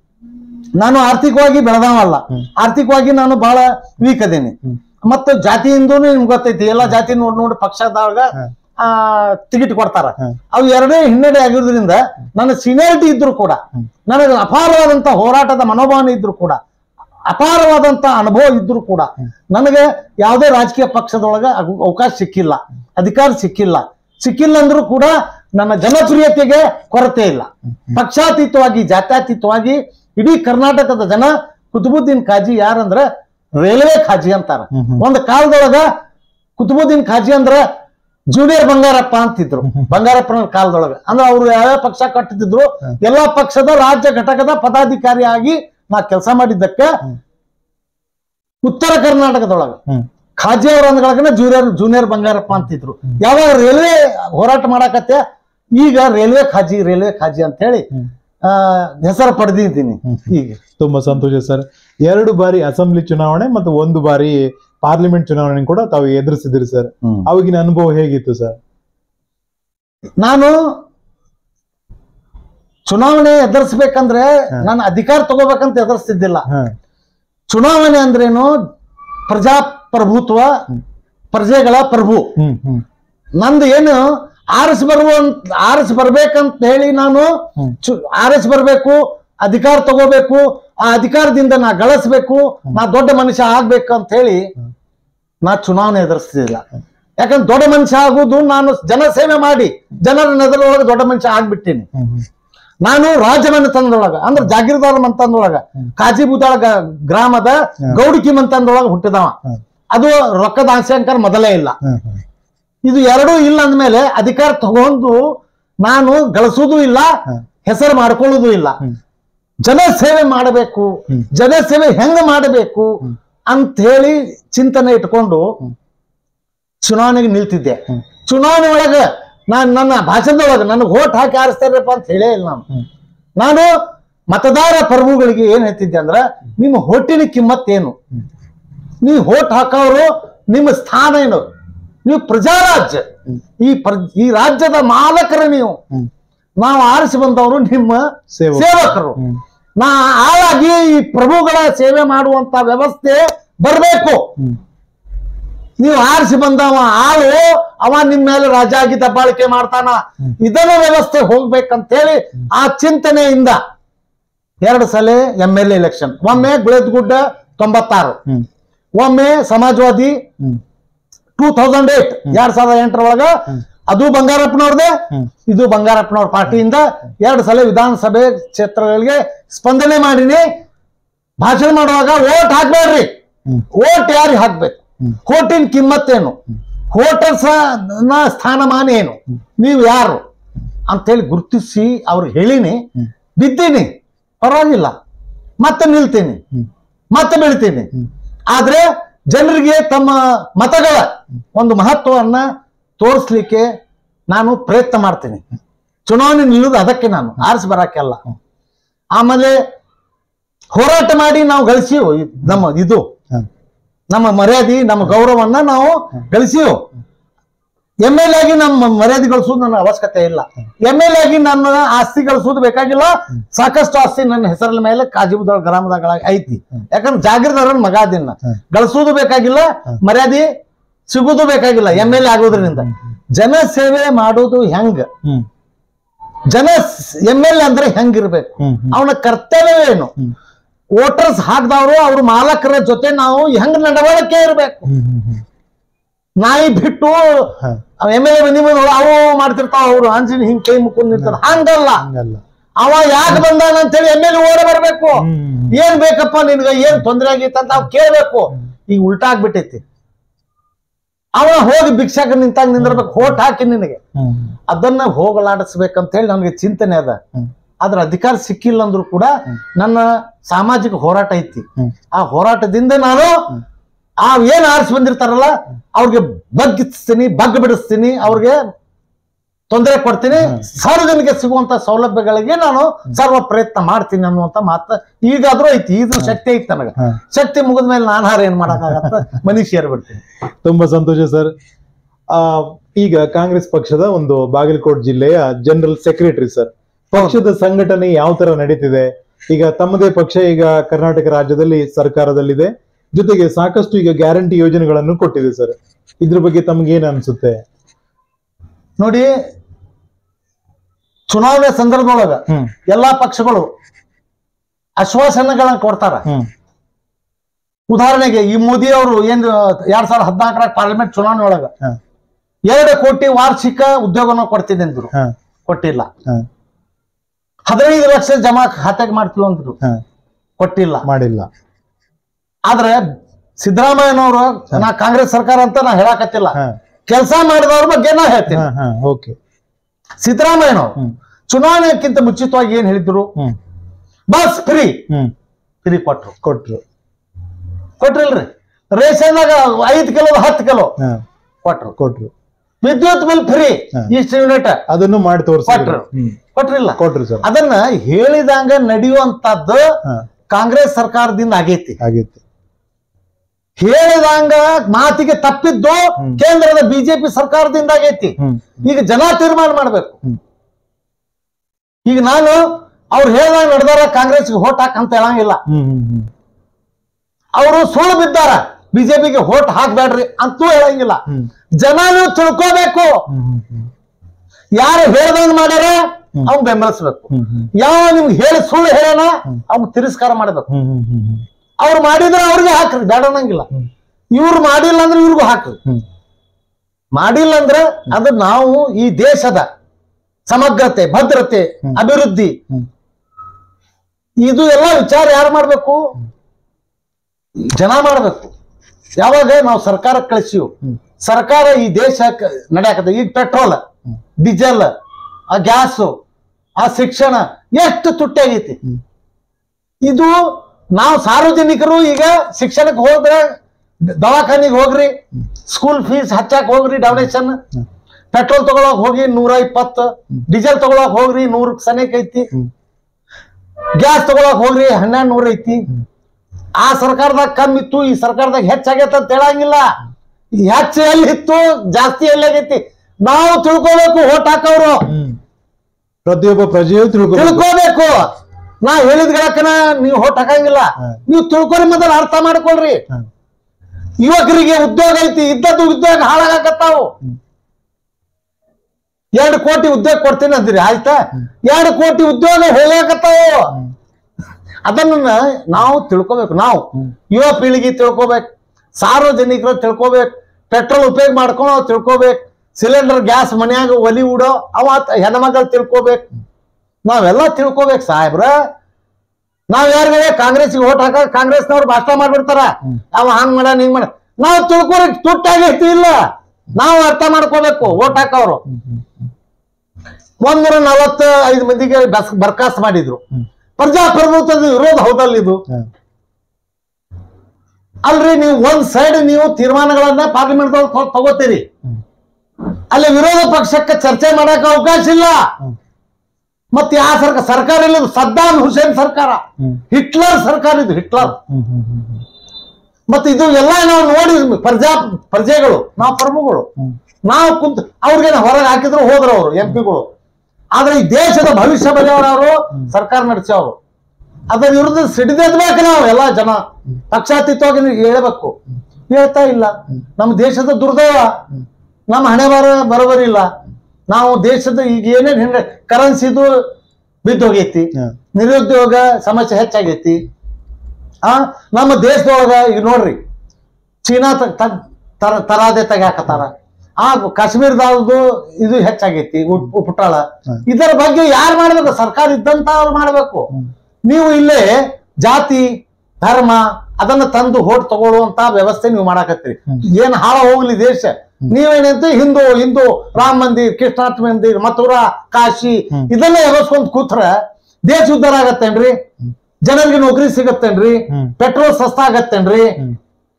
ನಾನು ಆರ್ಥಿಕವಾಗಿ ಬೆಳೆದವಲ್ಲ ಆರ್ಥಿಕವಾಗಿ ನಾನು ಬಹಳ ವೀಕ್ ಅದೇನಿ ಮತ್ತು ಜಾತಿಯಿಂದೂ ನಿಮ್ಗೆ ಗೊತ್ತೈತಿ ಎಲ್ಲ ಜಾತಿ ನೋಡಿ ನೋಡಿ ಪಕ್ಷದಾಗ ಆ ಟಿಕೆಟ್ ಕೊಡ್ತಾರ ಹ್ಮ್. ಅವು ಎರಡೇ ಹಿನ್ನಡೆ ಆಗಿರೋದ್ರಿಂದ ನನ್ನ ಸೀನಿಯಾರಿಟಿ ಇದ್ರು ಕೂಡ ನನಗೆ ಅಪಾರವಾದಂತ ಹೋರಾಟದ ಮನೋಭಾವನೆ ಇದ್ರು ಕೂಡ ಅಪಾರವಾದಂತ ಅನುಭವ ಇದ್ರು ಕೂಡ ನನಗೆ ಯಾವುದೇ ರಾಜಕೀಯ ಪಕ್ಷದೊಳಗ ಅವ್- ಅವಕಾಶ ಸಿಕ್ಕಿಲ್ಲ ಅಧಿಕಾರ ಸಿಕ್ಕಿಲ್ಲ ಸಿಕ್ಕಿಲ್ಲ ಅಂದ್ರೂ ಕೂಡ ನನ್ನ ಜನಪ್ರಿಯತೆಗೆ ಕೊರತೆ ಇಲ್ಲ ಪಕ್ಷಾತೀತವಾಗಿ ಜಾತ್ಯತೀತವಾಗಿ ಇಡೀ ಕರ್ನಾಟಕದ ಜನ ಕುತುಬುದ್ದೀನ್ ಖಾಜಿ ಯಾರಂದ್ರ ರೈಲ್ವೆ ಖಾಜಿ ಅಂತಾರ ಹ್ಮ್ ಹ್ಮ್. ಒಂದು ಕಾಲದೊಳಗ ಕುತುಬುದ್ದೀನ್ ಖಾಜಿ ಅಂದ್ರ ಜೂನಿಯರ್ ಬಂಗಾರಪ್ಪ ಅಂತಿದ್ರು ಬಂಗಾರಪ್ಪನ ಕಾಲದೊಳಗ ಅಂದ್ರೆ ಅವ್ರು ಯಾವ್ಯಾವ ಪಕ್ಷ ಕಟ್ಟುತ್ತಿದ್ರು ಎಲ್ಲಾ ಪಕ್ಷದ ರಾಜ್ಯ ಘಟಕದ ಪದಾಧಿಕಾರಿಯಾಗಿ ನಾ ಕೆಲಸ ಮಾಡಿದ್ದಕ್ಕೆ ಉತ್ತರ ಕರ್ನಾಟಕದೊಳಗ ಹ್ಮ್ ಖಾಜಿ ಅವ್ರ ಅಂದ್ಗಳನ್ನ ಜೂನಿಯರ್ ಜೂನಿಯರ್ ಬಂಗಾರಪ್ಪ ಅಂತಿದ್ರು ಯಾವಾಗ ರೈಲ್ವೆ ಹೋರಾಟ ಮಾಡಕತ್ತೆ ಈಗ ರೈಲ್ವೆ ಖಾಜಿ ರೈಲ್ವೆ ಖಾಜಿ ಅಂತ ಹೇಳಿ ಹ್ಮ್. ಆ ಹೆಸರು ಪಡೆದಿದ್ದೀನಿ ಈಗ ತುಂಬಾ ಸಂತೋಷ ಸರ್ ಎರಡು ಬಾರಿ ಅಸೆಂಬ್ಲಿ ಚುನಾವಣೆ ಮತ್ತು ಒಂದು ಬಾರಿ ಪಾರ್ಲಿಮೆಂಟ್ ಚುನಾವಣೆ ಕೂಡ ತಾವು ಎದುರಿಸಿದಿರಿ ಸರ್ ಅವಾಗಿನ ಅನುಭವ ಹೇಗಿತ್ತು ಸರ್ ನಾನು ಚುನಾವಣೆ ಎದುರಿಸ್ಬೇಕಂದ್ರೆ ನಾನು ಅಧಿಕಾರ ತಗೋಬೇಕಂತ ಎದುರಿಸ್ತಿದ್ದಿಲ್ಲ ಹ ಚುನಾವಣೆ ಅಂದ್ರೇನು ಪ್ರಜಾಪ್ರಭುತ್ವ ಪ್ರಜೆಗಳ ಪ್ರಭು ಹ್ಮ್ ಹ್ಮ್ ನಂದು ಏನು ಆರಿಸಿ ಬರುವ ಆರಿಸಿ ಬರ್ಬೇಕಂತ ಹೇಳಿ ನಾನು ಹ್ಮ್. ಚು- ಆರಿಸಿ ಬರ್ಬೇಕು ಅಧಿಕಾರ ತಗೋಬೇಕು ಆ ಅಧಿಕಾರದಿಂದ ನಾ ಗಳಿಸ್ಬೇಕು ನಾ ದೊಡ್ಡ ಮನುಷ್ಯ ಆಗ್ಬೇಕು ಅಂತ ಹೇಳಿ ನಾ ಚುನಾವಣೆ ಎದುರಿಸ್ತಿದ್ದಿಲ್ಲ ಯಾಕಂದ್ರೆ ದೊಡ್ಡ ಮನುಷ್ಯ ಆಗುದು ನಾನು ಜನಸೇವೆ ಮಾಡಿ ಜನರ ನೆದರೊಳಗೆ ದೊಡ್ಡ ಮನುಷ್ಯ ಆಗ್ಬಿಟ್ಟಿನಿ ಹ್ಮ್ ಹ್ಮ್ ನಾನು ರಾಜಮನೆತನದೊಳಗ ಅಂದ್ರೆ ಜಾಗೀರ್ದಾರ ಮಂತನದೊಳಗ ಕಾಜಿಬುದಾಳ ಗ- ಗ್ರಾಮದ ಗೌಡಿಕಿ ಮಂತನದೊಳಗ ಹುಟ್ಟಿದವ ಹ್ಮ್. ಅದು ರೊಕ್ಕದ ಆಶಂಕರ್ ಮೊದಲೇ ಇಲ್ಲ ಹ್ಮ್ ಹ್ಮ್ ಇದು ಎರಡೂ ಇಲ್ಲ ಅಂದ್ಮೇಲೆ ಅಧಿಕಾರ ತಗೊಂಡು ನಾನು ಗಳಿಸೋದು ಇಲ್ಲ ಹ್ಮ್. ಹೆಸರು ಮಾಡ್ಕೊಳ್ಳೋದು ಇಲ್ಲ ಹ್ಮ್. ಜನಸೇವೆ ಮಾಡಬೇಕು ಹ್ಮ್. ಜನಸೇವೆ ಹೆಂಗ ಮಾಡಬೇಕು ಅಂತ ಹೇಳಿ ಚಿಂತನೆ ಇಟ್ಕೊಂಡು ಚುನಾವಣೆಗೆ ನಿಲ್ತಿದ್ದೆ ಹ್ಮ್. ಚುನಾವಣೆ ಒಳಗ ನಾನು ನನ್ನ ಭಾಷಣದೊಳಗೆ ನನಗೆ ಓಟ್ ಹಾಕಿ ಆರಿಸ್ತಾರಪ್ಪ ಅಂತ ಹೇಳೇ ಇಲ್ಲ ನಾನು ಹ್ಮ್. ನಾನು ಮತದಾರ ಪ್ರಭುಗಳಿಗೆ ಏನ್ ಹೇಳ್ತಿದ್ದೆ ಅಂದ್ರ ನಿಮ್ಮ ಹೊಟ್ಟಿನ ಕಿಮ್ಮತ್ ಏನು ನೀವು ಹೋಟ್ ಹಾಕೋರು ನಿಮ್ಮ ಸ್ಥಾನ ಏನು ನೀವು ಪ್ರಜಾರಾಜ್ಯ ಈ ಪ್ರ ಈ ರಾಜ್ಯದ ಮಾಲಕರು ನೀವು ಹ್ಮ್. ನಾವು ಆರಿಸಿ ಬಂದವರು ನಿಮ್ಮ ಸೇವಕ. ಸೇವಕರು ಹ್ಮ್. ನಾ ಆಳಾಗಿ ಈ ಪ್ರಭುಗಳ ಸೇವೆ ಮಾಡುವಂತ ವ್ಯವಸ್ಥೆ ಬರಬೇಕು ಹ್ಮ್. ನೀವು ಆರಿಸಿ ಬಂದವ ಆಳು ಅವ ನಿಮ್ ಮೇಲೆ ರಾಜ ಆಗಿ ದಬ್ಬಾಳಿಕೆ ಮಾಡ್ತಾನ ಇದನ್ನ ವ್ಯವಸ್ಥೆ ಹೋಗ್ಬೇಕಂತ ಹೇಳಿ ಆ ಚಿಂತನೆಯಿಂದ ಎರಡು ಸಲ ಎಂ ಎಲ್ ಎಲೆಕ್ಷನ್ ಒಮ್ಮೆ ಗುಳೇದ್ಗುಡ್ಡ ತೊಂಬತ್ತಾರು ಹ್ಮ್ ಒಮ್ಮೆ ಸಮಾಜವಾದಿ ಹ್ಮ್ ಟೂ ತೌಸಂಡ್ ಏಟ್ ಎರಡ್ ಸಾವಿರದ ಎಂಟರೊಳಗ ಅದು ಬಂಗಾರಪ್ಪನವ್ರದೇ ಹ್ಮ್. ಇದು ಬಂಗಾರಪ್ಪನವ್ರ ಪಾರ್ಟಿಯಿಂದ ಎರಡು ಸಲ ವಿಧಾನಸಭೆ ಕ್ಷೇತ್ರಗಳಿಗೆ ಸ್ಪಂದನೆ ಮಾಡಿನಿ ಭಾಷಣ ಮಾಡುವಾಗ ಓಟ್ ಹಾಕ್ಬೇಡ್ರಿ ಹ್ಮ್. ಓಟ್ ಯಾರಿಗೆ ಹಾಕ್ಬೇಕು ಹ್ಮ್. ಓಟಿನ ಕಿಮ್ಮತ್ತೇನು ವೋಟರ್ಸ್ ನ ಸ್ಥಾನಮಾನ ಏನು ನೀವು ಯಾರು ಅಂತೇಳಿ ಗುರುತಿಸಿ ಅವ್ರಿಗೆ ಹೇಳಿನಿ ಹ್ಮ್. ಬಿದ್ದೀನಿ ಪರವಾಗಿಲ್ಲ ಮತ್ತೆ ನಿಲ್ತೀನಿ ಹ್ಮ್. ಮತ್ತೆ ಬೀಳ್ತೀನಿ ಹ್ಮ್. ಆದ್ರೆ ಜನರಿಗೆ ತಮ್ಮ ಮತಗಳ ಒಂದು ಮಹತ್ವವನ್ನ ತೋರಿಸ್ಲಿಕ್ಕೆ ನಾನು ಪ್ರಯತ್ನ ಮಾಡ್ತೀನಿ ಚುನಾವಣೆ ನಿಲ್ಲುವುದು ಅದಕ್ಕೆ ನಾನು ಆರಿಸಿ ಬರಕ್ಕೆಲ್ಲ ಆಮೇಲೆ ಹೋರಾಟ ಮಾಡಿ ನಾವು ಗಳಿಸಿವು ಇದ್- ನಮ್ಮ ಇದು ಹ. ನಮ್ಮ ಮರ್ಯಾದೆ ನಮ್ಮ ಗೌರವನ್ನ ನಾವು ಗಳಿಸಿವು ಎಮ್ ಎಲ್ ಆಗಿ ನಮ್ಮ ಮರ್ಯಾದೆ ಗಳಿಸೋದು ನನ್ನ ಅವಶ್ಯಕತೆ ಇಲ್ಲ ಎಮ್ ಎಲ್ ಆಗಿ ನನ್ನ ಆಸ್ತಿ ಗಳಿಸೋದು ಬೇಕಾಗಿಲ್ಲ ಸಾಕಷ್ಟು ಆಸ್ತಿ ನನ್ನ ಹೆಸರಿನ ಮೇಲೆ ಕಾಜಿಬುದ ಗ್ರಾಮದಾಗ ಐತಿ ಯಾಕಂದ್ರೆ ಜಾಗೀರ್ದಾರನ್ ಮಗ ಅದಿನ್ನ ಗಳಿಸೋದು ಬೇಕಾಗಿಲ್ಲ ಮರ್ಯಾದೆ ಸಿಗುದು ಬೇಕಾಗಿಲ್ಲ ಎಮ್ ಎಲ್ ಎ ಆಗೋದ್ರಿಂದ ಜನ ಸೇವೆ ಮಾಡೋದು ಹೆಂಗ ಹ್ಮ್ ಜನ ಎಮ್ ಎಲ್ ಎ ಅಂದ್ರೆ ಹೆಂಗಿರ್ಬೇಕು ಹ್ಮ್ ಹ್ಮ್ ಅವನ ಕರ್ತವ್ಯವೇನು ಹ್ಮ್. ವೋಟರ್ಸ್ ಹಾಕ್ದವರು ಅವ್ರ ಮಾಲಕರ ಜೊತೆ ನಾವು ಹೆಂಗ್ ನಡವಳಿಕೆ ಇರ್ಬೇಕು ಹ್ಮ್ ಹ್ಮ್ ಹ್ಮ್ ನಾಯಿ ಬಿಟ್ಟು ಹ. ಎಮ್ ಎಲ್ ಎ ಮನಿ ಮುಂದೆ ಅವು ಮಾಡ್ತಿರ್ತಾವ ಅವ್ರು ಅಂಜಿನ ಹಿಂಗ್ ಕೈ ಮುಕ್ಕೊಂಡ್ ನಿಂತಾರ ಹಂಗಲ್ಲ ಹಂಗಲ್ಲ ಅವ ಯಾಕೆ ಬಂದಾನ ಅಂತೇಳಿ ಎಮ್ ಎಲ್ ಎ ಓಡ ಬರ್ಬೇಕು ಹ್ಮ್. ಏನ್ ಬೇಕಪ್ಪ ನಿನ್ಗ ಏನ್ ತೊಂದ್ರೆ ಆಗಿತ್ತು ಅಂತ ಅವ್ ಕೇಳ್ಬೇಕು ಈಗ ಉಲ್ಟಾ ಆಗ್ಬಿಟ್ಟೈತಿ ಅವ ಹೋಗಿ ಭಿಕ್ಷಾಕ ನಿಂತಾಗ ನಿಂದಿರ್ಬೇಕು ಹೋಟ್ ಹಾಕಿ ನಿನಗೆ ಹ್ಮ್ ಅದನ್ನ ಹೋಗಲಾಡಿಸ್ಬೇಕಂತ ಹೇಳಿ ನನಗೆ ಚಿಂತನೆ ಅದ ಹ್ಮ್. ಅದ್ರ ಅಧಿಕಾರ ಸಿಕ್ಕಿಲ್ಲ ಅಂದ್ರೂ ಕೂಡ ನನ್ನ ಸಾಮಾಜಿಕ ಹೋರಾಟ ಐತಿ ಹ್ಮ್. ಆ ಹೋರಾಟದಿಂದ ನಾನು ಆ ಏನ್ ಆರಿಸಿ ಬಂದಿರ್ತಾರಲ್ಲ ಅವ್ರಿಗೆ ಬಗ್ಗಿಸ್ತೀನಿ ಬಗ್ ಬಿಡಿಸ್ತೀನಿ ಅವ್ರಿಗೆ ತೊಂದರೆ ಕೊಡ್ತೀನಿ ಸಾರ್ವಜನಿಕ ಸಿಗುವಂತ ಸೌಲಭ್ಯಗಳಿಗೆ ನಾನು ಸರ್ವ ಪ್ರಯತ್ನ ಮಾಡ್ತೀನಿ ಅನ್ನುವಂತ ಮಾತ ಈಗಾದ್ರೂ ಐತಿ ಇದು ಶಕ್ತಿ ಐತಿ ನನಗೆ ಹ. ಶಕ್ತಿ ಮುಗಿದ ಮೇಲೆ ನಾನು ಹಾರ ಏನ್ ಮಾಡಕ್ಕಾಗತ್ತ ಮನಿ ಸೇರ್ಬಿಡ್ತೀನಿ ತುಂಬಾ ಸಂತೋಷ ಸರ್ ಆ ಈಗ ಕಾಂಗ್ರೆಸ್ ಪಕ್ಷದ ಒಂದು ಬಾಗಲಕೋಟ್ ಜಿಲ್ಲೆಯ ಜನರಲ್ ಸೆಕ್ರೆಟರಿ ಸರ್ ಪಕ್ಷದ ಸಂಘಟನೆ ಯಾವ ತರ ನಡೀತಿದೆ ಈಗ ತಮ್ಮದೇ ಪಕ್ಷ ಈಗ ಕರ್ನಾಟಕ ರಾಜ್ಯದಲ್ಲಿ ಸರ್ಕಾರದಲ್ಲಿದೆ ಜೊತೆಗೆ ಸಾಕಷ್ಟು ಈಗ ಗ್ಯಾರಂಟಿ ಯೋಜನೆಗಳನ್ನು ಕೊಟ್ಟಿದೆ ಸರ್ ಇದ್ರ ಬಗ್ಗೆ ತಮ್ಗೆ ಏನ್ ಅನ್ಸುತ್ತೆ ನೋಡಿ ಚುನಾವಣೆ ಸಂದರ್ಭದೊಳಗ ಹ್ಮ್ ಎಲ್ಲಾ ಪಕ್ಷಗಳು ಆಶ್ವಾಸನೆಗಳನ್ನ ಕೊಡ್ತಾರ ಹ್ಮ್ ಉದಾಹರಣೆಗೆ ಈ ಮೋದಿ ಅವರು ಏನ್ ಎರಡ್ ಸಾವಿರದ ಹದಿನಾಲ್ಕರ ಪಾರ್ಲಿಮೆಂಟ್ ಚುನಾವಣೆ ಒಳಗ ಹ. ಎರಡು ಕೋಟಿ ವಾರ್ಷಿಕ ಉದ್ಯೋಗನ ಕೊಡ್ತೀನಿ ಅಂದ್ರು ಹ, ಕೊಟ್ಟಿಲ್ಲ ಹ, ಹದಿನೈದು ಲಕ್ಷ ಜಮಾ ಖಾತೆಗೆ ಮಾಡ್ತೀವಿ ಅಂದ್ರು ಹ. ಕೊಟ್ಟಿಲ್ಲ ಮಾಡಿಲ್ಲ ಆದ್ರೆ ಸಿದ್ದರಾಮಯ್ಯನವರು ನಾ ಕಾಂಗ್ರೆಸ್ ಸರ್ಕಾರ ಅಂತ ನಾ ಹೇಳಕತ್ತಿಲ್ಲ ಹ, ಕೆಲಸ ಮಾಡಿದವ್ರ ಬಗ್ಗೆ ನಾ ಹೇಳ್ತೀನಿ ಹ, ಹ, ಓಕೆ ಸಿದ್ದರಾಮಯ್ಯನವರು ಹ್ಮ್ ಚುನಾವಣೆಕ್ಕಿಂತ ಮುಂಚಿತವಾಗಿ ಏನ್ ಹೇಳಿದ್ರು ಹ್ಮ್ ಬಸ್ ಫ್ರೀ ಹ್ಮ್ ಫ್ರೀ ಕೊಟ್ರು ಕೊಟ್ರು ಕೊಟ್ರಿಲ್ರಿ ರೇಷನ್ದಾಗ ಐದ್ ಕಿಲೋ ಹತ್ತು ಕಿಲೋ ಹ, ಕೊಟ್ರು ಕೊಟ್ರು ವಿದ್ಯುತ್ ಬಿಲ್ ಫ್ರೀ ಹ. ಇಷ್ಟು ಯೂನಿಟ್ ಅದನ್ನು ಮಾಡಿ ತೋರಿಸಿದ್ರು ಕೊಟ್ರು. ಹ್ಮ್ ಕೊಟ್ರಿಲ್ಲ ಕೊಟ್ರು ಸರ್ ಅದನ್ನ ಹೇಳಿದಂಗ ನಡೆಯುವಂತದ್ದು ಹ ಕಾಂಗ್ರೆಸ್ ಸರ್ಕಾರದಿಂದ ಆಗೈತಿ ಆಗೈತಿ ಹೇಳಿದಂಗ ಮಾತಿಗೆ ತಪ್ಪಿದ್ದು ಹ್ಮ್. ಕೇಂದ್ರದ ಬಿಜೆಪಿ ಸರ್ಕಾರದಿಂದ ಆಗೈತಿ ಹ್ಮ್ ಈಗ ಜನ ತೀರ್ಮಾನ ಮಾಡ್ಬೇಕು ಹ್ಮ್. ಈಗ ನಾನು ಅವ್ರು ಹೇಳ್ದಂಗ ನಡೆದಾರ ಕಾಂಗ್ರೆಸ್ಗೆ ಹೋಟ್ ಹಾಕ್ ಅಂತ ಹೇಳಂಗಿಲ್ಲ ಹ್ಮ್ ಹ್ಮ್ ಹ್ಮ್ ಅವರು ಸುಳ್ಳು ಬಿದ್ದಾರ ಬಿಜೆಪಿಗೆ ಹೋಟ್ ಹಾಕ್ಬೇಡ್ರಿ ಅಂತೂ ಹೇಳಂಗಿಲ್ಲ ಹ್ಮ್ ಜನನು ತಿಳ್ಕೋಬೇಕು ಹ್ಮ್ ಹ್ಮ್ ಹ್ಮ್ ಯಾರು ಹೇಳ್ದಂಗ್ ಮಾಡ್ಯಾರ ಅವ್ನ್ ಬೆಂಬಲಿಸ್ಬೇಕು ಹ್ಮ್ ಹ್ಮ್ ಯಾವ ನಿಮ್ಗೆ ಹೇಳಿ ಸುಳ್ಳು ಹೇಳೋಣ ಅವ್ನ್ ತಿರಸ್ಕಾರ ಮಾಡ್ಬೇಕು ಹ್ಮ್ ಹ್ಮ್ ಹ್ಮ್ ಹ್ಮ್ ಅವ್ರು ಮಾಡಿದ್ರೆ ಅವ್ರಿಗೆ ಹಾಕ್ರಿ ಬೇಡ ಅನ್ನಂಗಿಲ್ಲ ಹ್ಮ್. ಇವ್ರು ಮಾಡಿಲ್ಲ ಅಂದ್ರೆ ಇವ್ರಿಗೂ ಹಾಕ್ರಿ ಹ್ಮ್ ಮಾಡಿಲ್ಲ ಅಂದ್ರೆ ಅದು ನಾವು ಈ ದೇಶದ ಸಮಗ್ರತೆ ಭದ್ರತೆ ಹ್ಮ್. ಅಭಿವೃದ್ಧಿ ಹ್ಮ್. ಇದು ಎಲ್ಲ ವಿಚಾರ ಯಾರು ಮಾಡ್ಬೇಕು ಜನ ಮಾಡ್ಬೇಕು ಯಾವಾಗ ನಾವು ಸರ್ಕಾರಕ್ಕೆ ಕಳಿಸಿವು ಹ್ಮ್. ಸರ್ಕಾರ ಈ ದೇಶ ನಡೆಯಕತ್ತ ಈಗ ಪೆಟ್ರೋಲ್ ಹ್ಮ್. ಡೀಸೆಲ್ ಆ ಗ್ಯಾಸು ಆ ಶಿಕ್ಷಣ ಎಷ್ಟು ತುಟ್ಟಾಗೈತಿ ಹ್ಮ್. ಇದು ನಾವು ಸಾರ್ವಜನಿಕರು ಈಗ ಶಿಕ್ಷಣಕ್ಕೆ ಹೋದ್ರೆ ದವಾಖಾನಿಗೆ ಹೋಗ್ರಿ ಸ್ಕೂಲ್ ಫೀಸ್ ಹಚ್ಚಾಕ್ ಹೋಗ್ರಿ ಡೊನೇಷನ್ ಹ್ಮ್. ಪೆಟ್ರೋಲ್ ತಗೊಳಕ್ ಹೋಗಿ ನೂರ ಇಪ್ಪತ್ತು ಡೀಸೆಲ್ ತಗೊಳಕ್ ಹೋಗ್ರಿ ನೂರು ಸನೇಕ್ ಐತಿ ಹ್ಮ್. ಗ್ಯಾಸ್ ತಗೊಳಕ್ ಹೋಗ್ರಿ ಹನ್ನೆರಡು ನೂರ ಐತಿ ಹ್ಮ್. ಆ ಸರ್ಕಾರದಾಗ ಕಮ್ಮಿ ಇತ್ತು ಈ ಸರ್ಕಾರದಾಗ ಹೆಚ್ಚಾಗೈತೆ ಅಂತ ಹೇಳಂಗಿಲ್ಲ ಈ ಹೆಚ್ಚು ಎಲ್ಲಿ ಇತ್ತು ಜಾಸ್ತಿ ಎಲ್ಲಿ ಆಗೈತಿ ನಾವು ತಿಳ್ಕೋಬೇಕು ಓಟ್ ಹಾಕೋರು ಹ್ಮ್ ಪ್ರತಿಯೊಬ್ಬ ಪ್ರಜೆಯೂ ತಿಳ್ಕೊ ತಿಳ್ಕೋಬೇಕು ನಾ ಹೇಳಿದ ಗಳಕ್ಕನ ನೀವು ಓಟ್ ಹಾಕಂಗಿಲ್ಲ ಹಾ. ನೀವು ತಿಳ್ಕೊರಿ ಮೊದಲು ಅರ್ಥ ಮಾಡ್ಕೊಳ್ರಿ ಯುವಕರಿಗೆ ಉದ್ಯೋಗ ಐತಿ ಇದ್ದದ್ದು ಉದ್ಯೋಗ ಹಾಳಾಗತ್ತಾವು ಹ್ಮ್. ಎರಡು ಕೋಟಿ ಉದ್ಯೋಗ ಕೊಡ್ತೀನಿ ಅಂತೀರಿ ಆಯ್ತಾ ಎರಡು ಕೋಟಿ ಉದ್ಯೋಗ ಹೋಗಾಕತ್ತಾವು ಅದನ್ನ ನಾವು ತಿಳ್ಕೊಬೇಕು ನಾವು ಹ್ಮ್. ಯುವ ಪೀಳಿಗೆ ತಿಳ್ಕೊಬೇಕು ಸಾರ್ವಜನಿಕರು ತಿಳ್ಕೊಬೇಕು ಪೆಟ್ರೋಲ್ ಉಪಯೋಗ ಮಾಡ್ಕೊಂಡು ನಾವು ತಿಳ್ಕೊಬೇಕು ಸಿಲಿಂಡರ್ ಗ್ಯಾಸ್ ಮನ್ಯಾಗ ಒಲಿ ಉಡೋ ಅವ ಹೆಣ್ಮಗಳು ತಿಳ್ಕೊಬೇಕು ನಾವೆಲ್ಲ ತಿಳ್ಕೊಬೇಕು ಸಾಹೇಬ್ರ ನಾವ್ ಯಾರಿಗಾರೆ ಕಾಂಗ್ರೆಸ್ಗೆ ಓಟ್ ಹಾಕ ಕಾಂಗ್ರೆಸ್ನವ್ರು ಭಾಷಣ ಮಾಡ್ಬಿಡ್ತಾರ ಹ್ಮ್. ಅವ ಹಂಗ್ ಮಾಡ ಹಿಂಗ್ ಮಾಡ ನಾವು ತಿಳ್ಕೊರಿ ತುಟ್ಟಾಗೈತಿ ಇಲ್ಲ ನಾವು ಅರ್ಥ ಮಾಡ್ಕೋಬೇಕು ಓಟ್ ಹಾಕೋರು ಒಂದೂರ ನಲವತ್ತ ಐದು ಮಂದಿಗೆ ಬಸ್ ಬರ್ಖಾಸ್ತ್ ಮಾಡಿದ್ರು ಹ್ಮ್. ಪ್ರಜಾಪ್ರಭುತ್ವದ ವಿರೋಧ ಹೌದಲ್ಲ ಇದು ಅಲ್ರಿ ನೀವು ಒಂದ್ ಸೈಡ್ ನೀವು ತೀರ್ಮಾನಗಳನ್ನ ಪಾರ್ಲಿಮೆಂಟ್ ತಗೋತೀರಿ ಹ್ಮ್. ಅಲ್ಲಿ ವಿರೋಧ ಪಕ್ಷಕ್ಕೆ ಚರ್ಚೆ ಮಾಡಕ್ ಅವಕಾಶ ಇಲ್ಲ ಹ್ಮ್. ಮತ್ತೆ ಯಾವ ಸರ್ಕಾರ ಸರ್ಕಾರ ಇಲ್ಲ ಸದ್ದಾಂ ಹುಸೇನ್ ಸರ್ಕಾರ ಹ್ಮ್. ಹಿಟ್ಲರ್ ಸರ್ಕಾರ ಇದು ಹಿಟ್ಲರ್ ಹ್ಮ್ ಹ್ಮ್ ಹ್ಮ್ ಹ್ಮ್ ಮತ್ತೆ ಇದು ಎಲ್ಲ ನಾವು ನೋಡಿ ಪ್ರಜಾ ಪ್ರಜೆಗಳು ನಾವು ಪ್ರಭುಗಳು ಹ್ಮ್. ನಾವು ಕುಂತ ಅವ್ರಿಗೇನು ಹೊರಗೆ ಹಾಕಿದ್ರು ಹೋದ್ರು ಅವರು ಎಂ ಪಿಗಳು ಆದ್ರೆ ಈ ದೇಶದ ಭವಿಷ್ಯ ಬರೆಯೋರು ಸರ್ಕಾರ ನಡೆಸೋರು ಅದರ ವಿರುದ್ಧ ಸಿಡಿದೆದ್ಬೇಕು ನಾವು ಎಲ್ಲ ಜನ ಪಕ್ಷಾತೀತವಾಗಿ ನೀವು ಹೇಳ್ಬೇಕು ಹೇಳ್ತಾ ಇಲ್ಲ ನಮ್ಮ ದೇಶದ ದುರ್ದೈವ ನಮ್ಮ ಹಣೆ ಬರ ಬರೋಬರಿಲ್ಲ ನಾವು ದೇಶದ ಈಗ ಏನೇನ್ ಹಿಂದೆ ಕರೆನ್ಸಿದು ಬಿದ್ದೋಗೈತಿ ಹ್ಮ್. ನಿರುದ್ಯೋಗ ಸಮಸ್ಯೆ ಹೆಚ್ಚಾಗೈತಿ ಆ ನಮ್ಮ ದೇಶದೊಳಗ ಈಗ ನೋಡ್ರಿ ಚೀನಾ ತ- ತ- ತರ ತರಾದೆ ತೆಗ್ಯಾಕತ್ತಾರ ಆ ಕಾಶ್ಮೀರದವ್ರದ್ದು ಇದು ಹೆಚ್ಚಾಗೈತಿ ಉಪ್- ಉಪಟಳ ಹ್ಮ್. ಇದರ ಬಗ್ಗೆ ಯಾರು ಮಾಡ್ಬೇಕು ಸರ್ಕಾರ ಇದ್ದಂತ ಅವ್ರು ಮಾಡ್ಬೇಕು ಹ್ಮ್. ನೀವು ಇಲ್ಲೇ ಜಾತಿ ಧರ್ಮ ಅದನ್ನ ತಂದು ಹೋಟ್ ತಗೊಳ್ಳುವಂತ ವ್ಯವಸ್ಥೆ ನೀವು ಮಾಡಾಕತ್ತೀರಿ ಹ್ಮ್. ಏನ್ ಹಾಳ ಹೋಗ್ಲಿ ದೇಶ ನೀವೇನಂತ ಹಿಂದೂ ಹಿಂದೂ ರಾಮ ಮಂದಿರ್ ಕೃಷ್ಣಾರ್ಥ ಮಂದಿರ್ ಮಥುರಾ ಕಾಶಿ ಹ್ಮ್. ಇದನ್ನ ಎಬಸ್ಕೊಂಡ್ ಕೂತ್ರ ದೇಶ ಉದ್ಧಾರ ಆಗತ್ತೇನ್ರಿ ಜನರಿಗೆ ನೌಕರಿ ಸಿಗತ್ತೇನ್ರಿ ಹ್ಮ್. ಪೆಟ್ರೋಲ್ ಸಸ್ತ ಆಗತ್ತೇನ್ರಿ ಹ್ಮ್.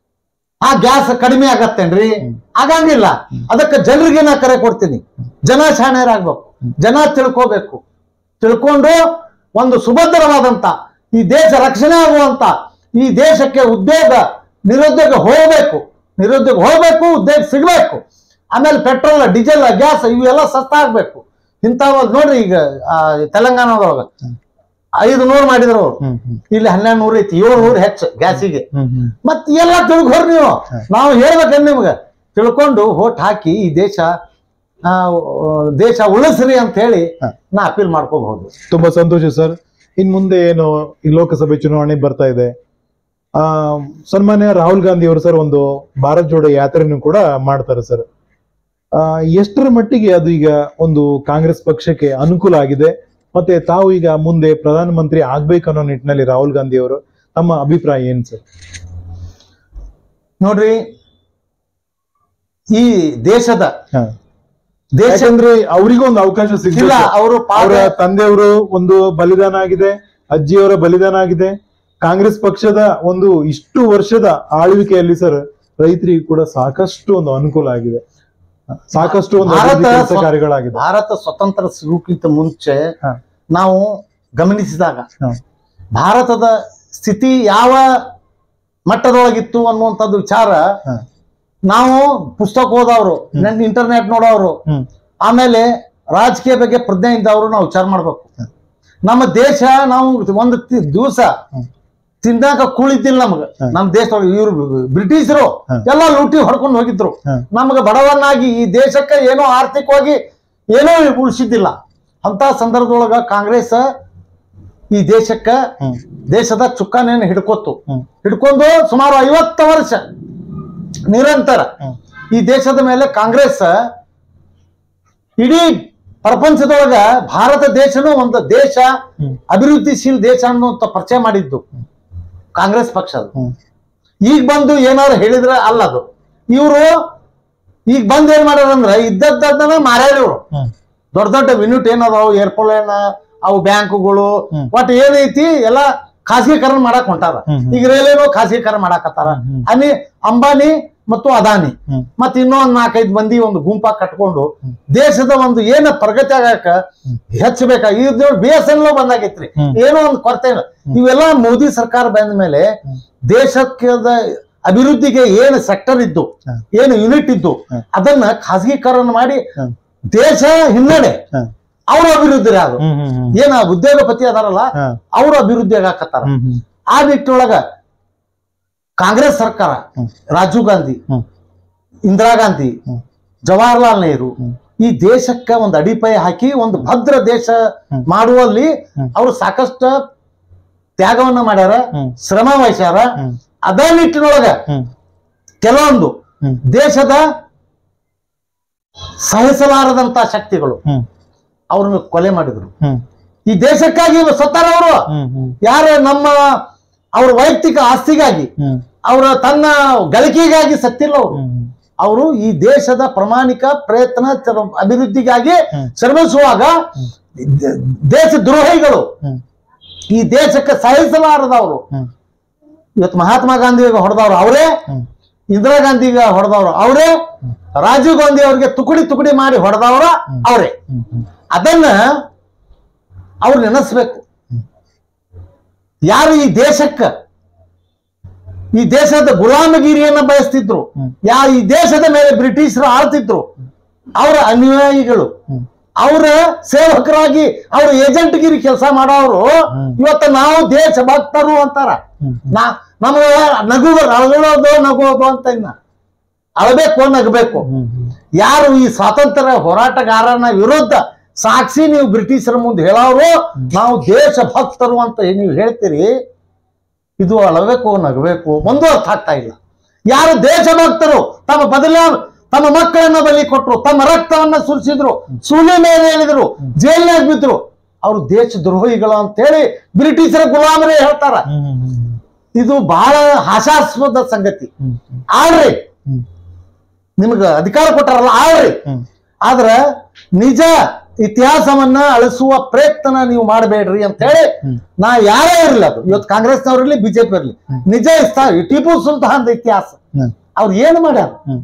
ಆ ಗ್ಯಾಸ್ ಕಡಿಮೆ ಆಗತ್ತೇನ್ರಿ ಆಗಂಗಿಲ್ಲ ಅದಕ್ಕೆ ಜನರಿಗೆ ನಾ ಕರೆ ಕೊಡ್ತೀನಿ ಜನ ಶಾಣೆಯರಾಗ್ಬೇಕು ಜನ ತಿಳ್ಕೋಬೇಕು ತಿಳ್ಕೊಂಡು ಒಂದು ಸುಭದ್ರವಾದಂತ ಈ ದೇಶ ರಕ್ಷಣೆ ಆಗುವಂತ ಈ ದೇಶಕ್ಕೆ ಉದ್ಯೋಗ ನಿರುದ್ಯೋಗ ಹೋಗ್ಬೇಕು ನಿರುದ್ಯೋಗ ಹೋಗ್ಬೇಕು ಉದ್ಯೋಗ ಸಿಗ್ಬೇಕು ಆಮೇಲೆ ಪೆಟ್ರೋಲ್ ಡೀಸೆಲ್ ಗ್ಯಾಸ್ ಇವೆಲ್ಲ ಸಸ್ತ ಆಗ್ಬೇಕು ಇಂಥವ್ ನೋಡ್ರಿ ಈಗ ಆ, ತೆಲಂಗಾಣದೊಳಗ ಐದು ನೂರು ಮಾಡಿದ್ರು ಅವ್ರು ಹ್ಮ್ ಹ್ಮ್ ಇಲ್ಲಿ ಹನ್ನೆರಡು ನೂರು ಐತಿ ಏಳು ನೂರು ಹೆಚ್ಚು ಗ್ಯಾಸಿಗೆ ಹ್ಮ್ ಹ್ಮ್ ಮತ್ ಎಲ್ಲ ತಿಳ್ಕೊರ್ ನೀವು ನಾವು ಹೇಳ್ಬೇಕಂದ್ ನಿಮ್ಗೆ ತಿಳ್ಕೊಂಡು ಹೋಟ್ ಹಾಕಿ ಈ ದೇಶ ಆ, ದೇಶ ಉಳಿಸ್ರಿ ಅಂತ ಹೇಳಿ ಹ. ನಾ ಅಪೀಲ್ ಮಾಡ್ಕೋಬಹುದು ತುಂಬಾ ಸಂತೋಷ ಸರ್ ಇನ್ ಮುಂದೆ ಏನು ಈ ಲೋಕಸಭೆ ಚುನಾವಣೆ ಬರ್ತಾ ಇದೆ ಆ ಸನ್ಮಾನ್ಯ ರಾಹುಲ್ ಗಾಂಧಿ ಅವರು ಸರ್ ಒಂದು ಭಾರತ್ ಜೋಡೋ ಯಾತ್ರೆನೂ ಕೂಡ ಮಾಡ್ತಾರೆ ಸರ್ ಆ ಎಷ್ಟರ ಮಟ್ಟಿಗೆ ಅದು ಈಗ ಒಂದು ಕಾಂಗ್ರೆಸ್ ಪಕ್ಷಕ್ಕೆ ಅನುಕೂಲ ಆಗಿದೆ ಮತ್ತೆ ತಾವು ಈಗ ಮುಂದೆ ಪ್ರಧಾನಮಂತ್ರಿ ಆಗ್ಬೇಕನ್ನೋ ನಿಟ್ಟಿನಲ್ಲಿ ರಾಹುಲ್ ಗಾಂಧಿ ಅವರು ತಮ್ಮ ಅಭಿಪ್ರಾಯ ಏನ್ ಸರ್ ನೋಡ್ರಿ ಈ ದೇಶದ ಹಾ. ದೇಶ ಯಾಕಂದ್ರೆ ಅವರಿಗೂ ಒಂದು ಅವಕಾಶ ಇಲ್ಲ ಸಿಗ್ತಿಲ್ಲ ಅವರು ಅವರ ತಂದೆಯವರು ಒಂದು ಬಲಿದಾನ ಆಗಿದೆ ಅಜ್ಜಿಯವರ ಬಲಿದಾನ ಆಗಿದೆ ಕಾಂಗ್ರೆಸ್ ಪಕ್ಷದ ಒಂದು ಇಷ್ಟು ವರ್ಷದ ಆಳ್ವಿಕೆಯಲ್ಲಿ ಸರ್ ರೈತರಿಗೆ ಕೂಡ ಸಾಕಷ್ಟು ಒಂದು ಅನುಕೂಲ ಆಗಿದೆ ಸಾಕಷ್ಟು ಒಂದು ಭಾರತ ಅಭಿವೃದ್ಧಿ ಕೆಲಸ ಸ್ವ- ಕಾರ್ಯಗಳಾಗಿದೆ ಭಾರತ ಸ್ವತಂತ್ರ ಸಿಗುಕ್ಕಿಂತ ಮುಂಚೆ ಹಾ. ನಾವು ಗಮನಿಸಿದಾಗ ಹಾ. ಭಾರತದ ಸ್ಥಿತಿ ಯಾವ ಮಟ್ಟದೊಳಗಿತ್ತು ಅನ್ನುವಂಥದ್ದು ವಿಚಾರ ಹಾ. ನಾವು ಪುಸ್ತಕ ಓದೋರು ಇಂಟರ್ನೆಟ್ ನೋಡೋರು ಹ್ಮ್ ಆಮೇಲೆ ರಾಜಕೀಯ ಬಗ್ಗೆ ಪ್ರಜ್ಞೆ ಇದ್ದವರು ನಾವು ವಿಚಾರ ಮಾಡ್ಬೇಕು ನಮ್ಮ ದೇಶ ನಾವು ಒಂದು ದಿವಸ ಹ್ಮ್. ತಿಂದಾಕ ಕೂಳಿದ್ದಿಲ್ಲ ನಮಗ ಹ್ಮ್. ನಮ್ಮ ದೇಶದೊಳಗೆ ಇವರು ಬ್ರಿಟಿಷರು ಹ್ಮ್. ಎಲ್ಲ ಲೂಟಿ ಹೊಡ್ಕೊಂಡು ಹೋಗಿದ್ರು ಹ್ಮ್. ನಮಗೆ ಬಡವನ್ನಾಗಿ ಈ ದೇಶಕ್ಕೆ ಏನೋ ಆರ್ಥಿಕವಾಗಿ ಏನೋ ಉಳಿಸಿದ್ದಿಲ್ಲ ಅಂತ ಸಂದರ್ಭದೊಳಗ ಕಾಂಗ್ರೆಸ್ ಈ ದೇಶಕ್ಕ ಹ್ಮ್ ದೇಶದ ಚುಕ್ಕಾಣಿಯನ್ನು ಹಿಡ್ಕೊತು ಹ್ಮ್ ಹಿಡ್ಕೊಂಡು ಸುಮಾರು ಐವತ್ತು ವರ್ಷ ನಿರಂತರ ಹ್ಮ್ ಈ ದೇಶದ ಮೇಲೆ ಕಾಂಗ್ರೆಸ್ ಇಡೀ ಪ್ರಪಂಚದೊಳಗ ಭಾರತ ದೇಶನೂ ಒಂದು ದೇಶ ಹ್ಮ್ ಅಭಿವೃದ್ಧಿಶೀಲ ದೇಶ ಅನ್ನುವಂತ ಪರಿಚಯ ಮಾಡಿದ್ದು ಕಾಂಗ್ರೆಸ್ ಪಕ್ಷದ ಹ್ಮ್ ಈಗ ಬಂದು ಏನಾದ್ರು ಹೇಳಿದ್ರೆ ಅಲ್ಲ ಅದು ಇವರು ಈಗ ಬಂದು ಏನ್ ಮಾಡ್ಯಾರಂದ್ರ ಇದ್ದದ್ದನ್ನ ಮಾರ್ಯಾರ ಇವ್ರು ಹ್ಮ್ ದೊಡ್ಡ ದೊಡ್ಡ ಯೂನಿಟ್ ಏನದಾವು ಏರ್ಪೋರ್ಟ್ ಅವು ಬ್ಯಾಂಕ್ಗಳು ಹ್ಮ್. ಒಟ್ ಏನೈತಿ ಎಲ್ಲ ಖಾಸಗೀಕರಣ ಮಾಡಕ್ ಹೊಂಟಾರ ಹ್ಮ್ ಹ್ಮ್. ಈಗ ರೈಲ್ವೆನು ಖಾಸಗೀಕರಣ ಮಾಡಾಕತ್ತಾರ ಹ್ಮ್ ಹ್ಮ್. ಅನಿ ಅಂಬಾನಿ ಮತ್ತು ಅದಾನಿ ಹ್ಮ್. ಮತ್ ಇನ್ನೊಂದ್ ನಾಲ್ಕೈದು ಮಂದಿ ಒಂದು ಗುಂಪ ಕಟ್ಕೊಂಡು ಹ್ಮ್. ದೇಶದ ಒಂದು ಏನ ಪ್ರಗತಿ ಆಗಕ ಹೆಚ್ಚಬೇಕ ಇದು ಬಿ ಎಸ್ ಎನ್ ಬಂದಾಗೈತ್ರಿ ಹ್ಮ್. ಏನೋ ಒಂದು ಕೊರತೆ ಇಲ್ಲ ಇವೆಲ್ಲ ಮೋದಿ ಸರ್ಕಾರ ಬಂದ ಮೇಲೆ ಹ್ಮ್. ದೇಶಕ್ಕೆ ಅಭಿವೃದ್ಧಿಗೆ ಏನು ಸೆಕ್ಟರ್ ಇದ್ದು ಹ್ಮ್. ಏನು ಯೂನಿಟ್ ಇದ್ದು ಹ್ಮ್. ಅದನ್ನ ಖಾಸಗೀಕರಣ ಮಾಡಿ ಹ್ಮ್. ದೇಶ ಹಿನ್ನಡೆ ಹ್ಮ್ ಅವ್ರ ಅಭಿವೃದ್ಧಿ ಅದು ಹ್ಮ್ ಹ್ಮ್ ಹ್ಮ್ ಏನ ಉದ್ಯೋಗಪತಿ ಅದಾರಲ್ಲ ಹಾ. ಅವ್ರ ಅಭಿವೃದ್ಧಿ ಆಗಾಕತ್ತಾರ ಹ್ಮ್ ಹ್ಮ್ ಆ ನಿಟ್ಟಿನೊಳಗ ಕಾಂಗ್ರೆಸ್ ಸರ್ಕಾರ ಹ್ಮ್. ರಾಜೀವ್ ಗಾಂಧಿ ಹ್ಮ್ ಇಂದಿರಾ ಗಾಂಧಿ ಹ್ಮ್. ಜವಾಹರ್ಲಾಲ್ ನೆಹರು ಹ್ಮ್. ಈ ದೇಶಕ್ಕೆ ಒಂದು ಅಡಿಪಾಯ ಹಾಕಿ ಒಂದು ಭದ್ರ ದೇಶ ಹ್ಮ್. ಮಾಡುವಲ್ಲಿ ಹ್ಮ್. ಅವರು ಸಾಕಷ್ಟು ತ್ಯಾಗವನ್ನ ಮಾಡ್ಯಾರ ಹ್ಮ್. ಶ್ರಮ ವಹಿಸ್ಯಾರ ಹ್ಮ್. ಅದ ನಿಟ್ಟಿನೊಳಗ ಹ್ಮ್ ಕೆಲವೊಂದು ಹ್ಮ್. ದೇಶದ ಸಹಿಸಲಾರದಂತ ಶಕ್ತಿಗಳು ಹ್ಮ್ ಅವ್ರನ್ನ ಕೊಲೆ ಮಾಡಿದ್ರು ಹ್ಮ್ ಈ ದೇಶಕ್ಕಾಗಿ ಸತ್ತಾರ ಅವರು ಹ್ಮ್ ಹ್ಮ್ ಯಾರ ನಮ್ಮ ಅವ್ರ ವೈಯಕ್ತಿಕ ಆಸ್ತಿಗಾಗಿ ಹ್ಮ್ ಅವರ ತನ್ನ ಗಳಿಕೆಗಾಗಿ ಸತ್ತಿಲ್ಲ ಅವರು ಹ್ಮ್ ಅವರು ಈ ದೇಶದ ಪ್ರಾಮಾಣಿಕ ಪ್ರಯತ್ನ ತರ- ಅಭಿವೃದ್ಧಿಗಾಗಿ ಹ್ಮ್. ಶ್ರಮಿಸುವಾಗ ದ- ದೇಶ ದ್ರೋಹಿಗಳು ಹ್ಮ್ ಈ ದೇಶಕ್ಕೆ ಸಹಿಸಲಾರದವರು ಹ್ಮ್ ಇವತ್ತು ಮಹಾತ್ಮ ಗಾಂಧಿಗೆ ಹೊಡೆದವ್ರು ಅವರೇ ಹ್ಮ್. ಇಂದಿರಾ ಗಾಂಧಿಗೆ ಹೊಡೆದವ್ರು ಅವರೇ ರಾಜೀವ್ ಗಾಂಧಿ ಅವ್ರಿಗೆ ತುಕಡಿ ತುಕಡಿ ಮಾಡಿ ಹೊಡೆದವ್ರ ಅವರೇ ಹ್ಮ್, ಹ್ಮ್. ಅದನ್ನ ಅವ್ರು ನೆನೆಸ್ಬೇಕು ಯಾರು ಈ ದೇಶಕ್ಕ ಈ ದೇಶದ ಗುಲಾಮಗಿರಿಯನ್ನ ಬಯಸ್ತಿದ್ರು ಹ್ಮ್. ಯಾ ಈ ದೇಶದ ಮೇಲೆ ಬ್ರಿಟಿಷರು ಆಳ್ತಿದ್ರು ಅವರ ಅನುಯಾಯಿಗಳು ಹ್ಮ್. ಅವರ ಸೇವಕರಾಗಿ ಅವ್ರ ಏಜೆಂಟ್ಗಿರಿ ಕೆಲಸ ಮಾಡೋರು ಹ್ಮ್. ಇವತ್ತು ನಾವು ದೇಶ ಭಕ್ತರು ಅಂತಾರ ಹ್ಮ್. ನಾ ನಮಗೆ ನಗು ಅಳಗೋದು ನಗೋದು ಅಂತ ಇನ್ನ ಅಳಬೇಕು ನಗಬೇಕು ಹ್ಮ್, ಹ್ಮ್. ಯಾರು ಈ ಸ್ವಾತಂತ್ರ್ಯ ಹೋರಾಟಗಾರನ ವಿರುದ್ಧ ಸಾಕ್ಷಿ ನೀವು ಬ್ರಿಟಿಷರ ಮುಂದೆ ಹೇಳೋರು ನಾವು ದೇಶ ಭಕ್ತರು ಅಂತ ಏನ್ ನೀವು ಹೇಳ್ತೀರಿ ಇದು ಅಳಬೇಕು ನಗಬೇಕು ಒಂದು ಅರ್ಥ ಆಗ್ತಾ ಇಲ್ಲ ಯಾರು ದೇಶಭಕ್ತರು ತಮ್ಮ ಬದಲ ತಮ್ಮ ಮಕ್ಕಳನ್ನ ಬಲಿ ಕೊಟ್ರು ತಮ್ಮ ರಕ್ತವನ್ನ ಸುರಿಸಿದ್ರು ಸೂಲಿ ಮೇಲೆ ಹೇಳಿದ್ರು ಜೈಲಿನಾಗ ಬಿದ್ರು ಅವರು ದೇಶ ದ್ರೋಹಿಗಳು ಅಂತೇಳಿ ಬ್ರಿಟಿಷರ ಗುಲಾಮರೇ ಹೇಳ್ತಾರ ಹ್ಮ್, ಹ್ಮ್, ಹ್ಮ್. ಇದು ಬಹಳ ಹಾಸ್ಯಾಸ್ಪದ ಸಂಗತಿ ಹ್ಮ್, ಹ್ಮ್. ಆಳ್ರಿ ಹ್ಮ್. ನಿಮ್ಗ ಅಧಿಕಾರ ಕೊಟ್ಟಾರಲ್ಲ ಆಳ್ರಿ ಹ್ಮ್. ಆದ್ರ ನಿಜ ಇತಿಹಾಸವನ್ನ ಅಳಿಸುವ ಪ್ರಯತ್ನ ನೀವು ಮಾಡಬೇಡ್ರಿ ಅಂತ ಹೇಳಿ ಹ್ಮ್. ನಾ ಯಾರೇ ಇರ್ಲಿ ಅದು ಇವತ್ತು ಕಾಂಗ್ರೆಸ್ನವ್ರು ಇರ್ಲಿ ಬಿಜೆಪಿ ಇರ್ಲಿ ನಿಜ ಇಷ್ಟ ಟಿಪ್ಪು ಸುಲ್ತಾನ್ ಇತಿಹಾಸ ಹ್ಮ್. ಅವ್ರು ಏನು ಮಾಡ್ಯಾರ ಹ್ಮ್.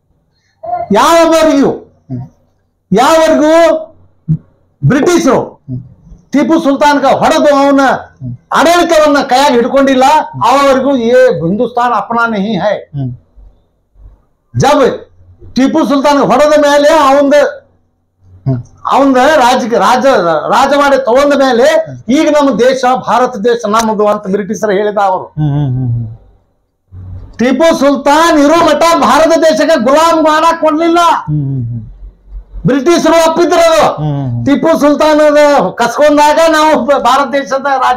ಯಾವವರೆಗೂ ಯಾವರೆಗೂ ಬ್ರಿಟಿಷರು ಟಿಪ್ಪು ಸುಲ್ತಾನ್ಗ ಹೊಡೆದು ಅವನ ಆಡಳಿತವನ್ನ ಕೈಯಾಗ ಹಿಡ್ಕೊಂಡಿಲ್ಲ ಅವವರೆಗೂ ಏ ಹಿಂದೂಸ್ತಾನ್ ಅಪನಾ ನಹಿ ಹೈ ಹ್ಮ್. ಜಬ್ ಟಿಪ್ಪು ಸುಲ್ತಾನ್ ಹೊಡೆದ ಮೇಲೆ ಅವಂದ ಹ್ಮ್. ಅವಂದ ರಾಜ ರಾಜ ರಾಜವಾಡಿ ತಗೊಂಡ ಮೇಲೆ ಈಗ ನಮ್ಮ ದೇಶ ಭಾರತ ದೇಶ ನಮ್ಮದು ಅಂತ ಬ್ರಿಟಿಷರು ಹೇಳಿದ ಅವರು ಹ್ಮ್, ಹ್ಮ್, ಹ್ಮ್, ಹ್ಮ್. ಟಿಪ್ಪು ಸುಲ್ತಾನ್ ಇರೋ ಮಠ ಭಾರತ ದೇಶಕ್ಕೆ ಗುಲಾಮ್ ಮಾಡಕ್ ಕೊಡ್ಲಿಲ್ಲ ಹ್ಮ್, ಹ್ಮ್, ಹ್ಮ್. ಬ್ರಿಟಿಷರು ಒಪ್ಪಿದ್ರು ಅದು ಹ್ಮ್, ಹ್ಮ್. ಟಿಪ್ಪು ಸುಲ್ತಾನ್ ಕಸ್ಕೊಂಡಾಗ ನಾವು ಬ- ಭಾರತ ದೇಶದ ರಾಜ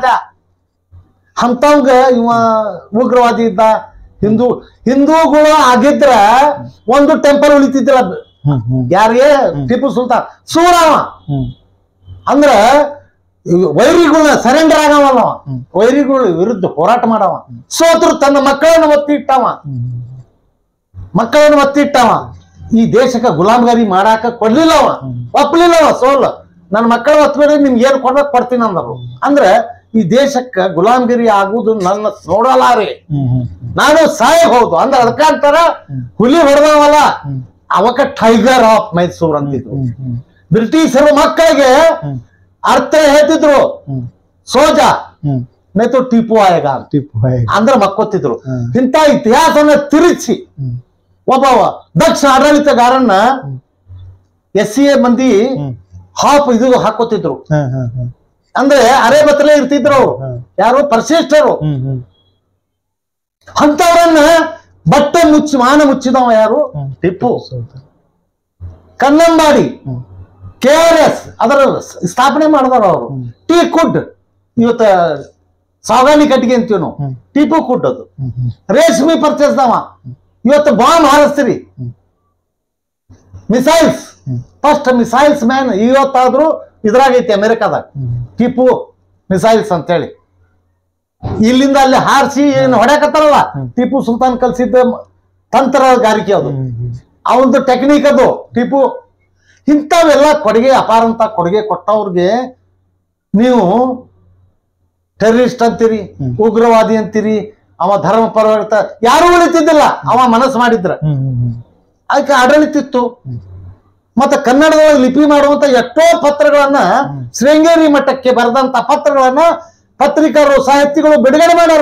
ಅಂತವಂಗ ಇವ ಉಗ್ರವಾದಿ ಇದ್ದ ಹಿಂದೂ ಹಿಂದೂಗಳು ಆಗಿದ್ರ ಒಂದು ಟೆಂಪಲ್ ಉಳಿತಿದ್ದಿಲ್ಲ ಹ್ಮ್, ಹ್ಮ್. ಯಾರಿಗೆ ಟಿಪ್ಪು ಸುಲ್ತಾನ್ ಸೂರವ ಹ್ಮ್. ಅಂದ್ರ ವೈರಿಗಳನ್ನ ಸರೆಂಡರ್ ಆಗವಲ್ಲ ಅವ. ಹ್ಮ್. ವೈರಿಗಳ ವಿರುದ್ಧ ಹೋರಾಟ ಮಾಡವ ಸೋತರು ತನ್ನ ಮಕ್ಕಳನ್ನು ಒತ್ತಿ ಇಟ್ಟವ ಹ್ಮ್. ಮಕ್ಕಳನ್ನು ಒತ್ತಿ ಇಟ್ಟವ ಈ ದೇಶಕ್ಕೆ ಗುಲಾಮಗಾರಿ ಮಾಡಾಕ ಕೊಡ್ಲಿಲ್ಲ ಅವ ಒಪ್ಲಿಲ್ಲ ಅವ ಸೋಲ್ ನನ್ನ ಮಕ್ಕಳ ಒತ್ಬೇಡಿ ನಿಮ್ಗೆ ಏನ್ ಕೊಡ್ಬೇಕು ಕೊಡ್ತೀನಿ ಅಂದರು ಅಂದ್ರೆ ಈ ದೇಶಕ್ಕೆ ಗುಲಾಮಗಿರಿ ಆಗುವುದು ನನ್ನ ನೋಡಲಾರೆ ಹ್ಮ್, ಹ್ಮ್. ನಾನು ಸಾಯ ಹೌದು ಅಂದ್ರೆ ಅದಕ್ಕ ಅಂತಾರ ಹುಲಿ ಹೊಡೆದವಲ್ಲ ಹ್ಮ್. ಅವಕ್ಕ ಟೈಗರ್ ಆಫ್ ಮೈಸೂರ್ ಅಂತಿದ್ರು ಹ್ಮ್, ಹ್ಮ್. ಬ್ರಿಟಿಷರು ಮಕ್ಕಳಿಗೆ ಹ್ಮ್. ಅರ್ಥ ಹೇಳ್ತಿದ್ರು ಹ್ಮ್. ಸೋಜಾ ಹ್ಮ್. ನೈತು ಟಿಪ್ಪು ಆಯಗ ಅಂತ. ಟಿಪ್ಪು ಹಾಯ್. ಅಂದ್ರೆ ಮಕ್ಕೊತ್ತಿದ್ರು ಹ್ಮ್. ಇಂಥ ಇತಿಹಾಸನ ತಿರುಚಿ ಹ್ಮ್. ಒಬ್ಬ ದಕ್ಷ ಆಡಳಿತಗಾರನ್ನ ಎಸ್ ಸಿ ಎ ಮಂದಿ ಹ್ಮ್. ಹಾಪ್ ಇದು ಹಾಕೋತಿದ್ರು ಹ್ಮ್, ಹ್ಮ್, ಹ್ಮ್. ಅಂದ್ರೆ ಅರೆ ಬತ್ತಲೇ ಇರ್ತಿದ್ರು ಅವ್ರು ಹ್ಮ್. ಯಾರು ಪರಿಶಿಷ್ಟರು ಹ್ಮ್, ಹ್ಮ್. ಅಂತವ್ರನ್ನ ಬಟ್ಟೆ ಮುಚ್ಚಿ ಮಾನ ಮುಚ್ಚಿದವ ಯಾರು ಹ್ಮ್. ಟಿಪ್ಪು ಸುಲ್ತಾನ್. ಕನ್ನಂಬಾಡಿ ಹ್ಮ್. ಕೆ ಆರ್ ಎಸ್ ಅದರ ಸ್- ಸ್ಥಾಪನೆ ಮಾಡಿದವರು ಅವರು ಹ್ಮ್. ಟೀ ಕುಡ್ ಇವತ್ತ ಸಾಗಾಣಿ ಕಟ್ಟಿಗೆ ಅಂತೀವಿ ನಾವು ಹ್ಮ್. ಟಿಪ್ಪು ಕುಡ್ ಅದು ಹ್ಮ್, ಹ್ಮ್. ರೇಷ್ಮೆ ಪರ್ಚೇಸ್ದವ ಇವತ್ತು ಬಾಂಬ್ ಹಾರಿಸ್ತೀರಿ ಹ್ಮ್. ಮಿಸೈಲ್ಸ್ ಹ್ಮ್. ಫಸ್ಟ್ ಮಿಸೈಲ್ಸ್ ಮ್ಯಾನ್ ಇವತ್ತಾದ್ರೂ ಇದ್ರಾಗೈತಿ ಅಮೆರಿಕಾದಾಗ ಹ್ಮ್. ಟಿಪ್ಪು ಮಿಸೈಲ್ಸ್ ಅಂತೇಳಿ ಇಲ್ಲಿಂದ ಅಲ್ಲಿ ಹಾರಿಸಿ ಏನು ಹೊಡ್ಯಾಕತ್ತಾರಲ್ಲ ಹ್ಮ್. ಟಿಪ್ಪು ಸುಲ್ತಾನ್ ಕಲ್ಸಿದ್ದ ಮ- ತಂತ್ರಗಾರಿಕೆ ಅದು ಹ್ಮ್, ಹ್ಮ್. ಅವನದು ಟೆಕ್ನಿಕ್ ಅದು ಟಿಪ್ಪು ಇಂಥವೆಲ್ಲ ಕೊಡುಗೆ ಅಪಾರ ಅಂತ ಕೊಡುಗೆ ಕೊಟ್ಟವ್ರಿಗೆ ನೀವು ಟೆರರಿಸ್ಟ್ ಅಂತೀರಿ ಹ್ಮ್. ಉಗ್ರವಾದಿ ಅಂತೀರಿ ಅವ ಧರ್ಮ ಪರಿವರ್ತ ಯಾರು ಉಳಿತಿದ್ದಿಲ್ಲ ಅವ ಮನಸ್ಸು ಮಾಡಿದ್ರ ಹ್ಮ್, ಹ್ಮ್, ಹ್ಮ್. ಅದಕ್ಕೆ ಆಡಳಿತ ಇತ್ತು ಹ್ಮ್. ಮತ್ತೆ ಕನ್ನಡದೊಳಗೆ ಲಿಪಿ ಮಾಡುವಂತ ಎಷ್ಟೋ ಪತ್ರಗಳನ್ನ ಶೃಂಗೇರಿ ಮಠಕ್ಕೆ ಬರೆದಂತ ಪತ್ರಗಳನ್ನ ಪತ್ರಿಕರು ಸಾಹಿತಿಗಳು ಬಿಡುಗಡೆ ಮಾಡ್ಯಾರ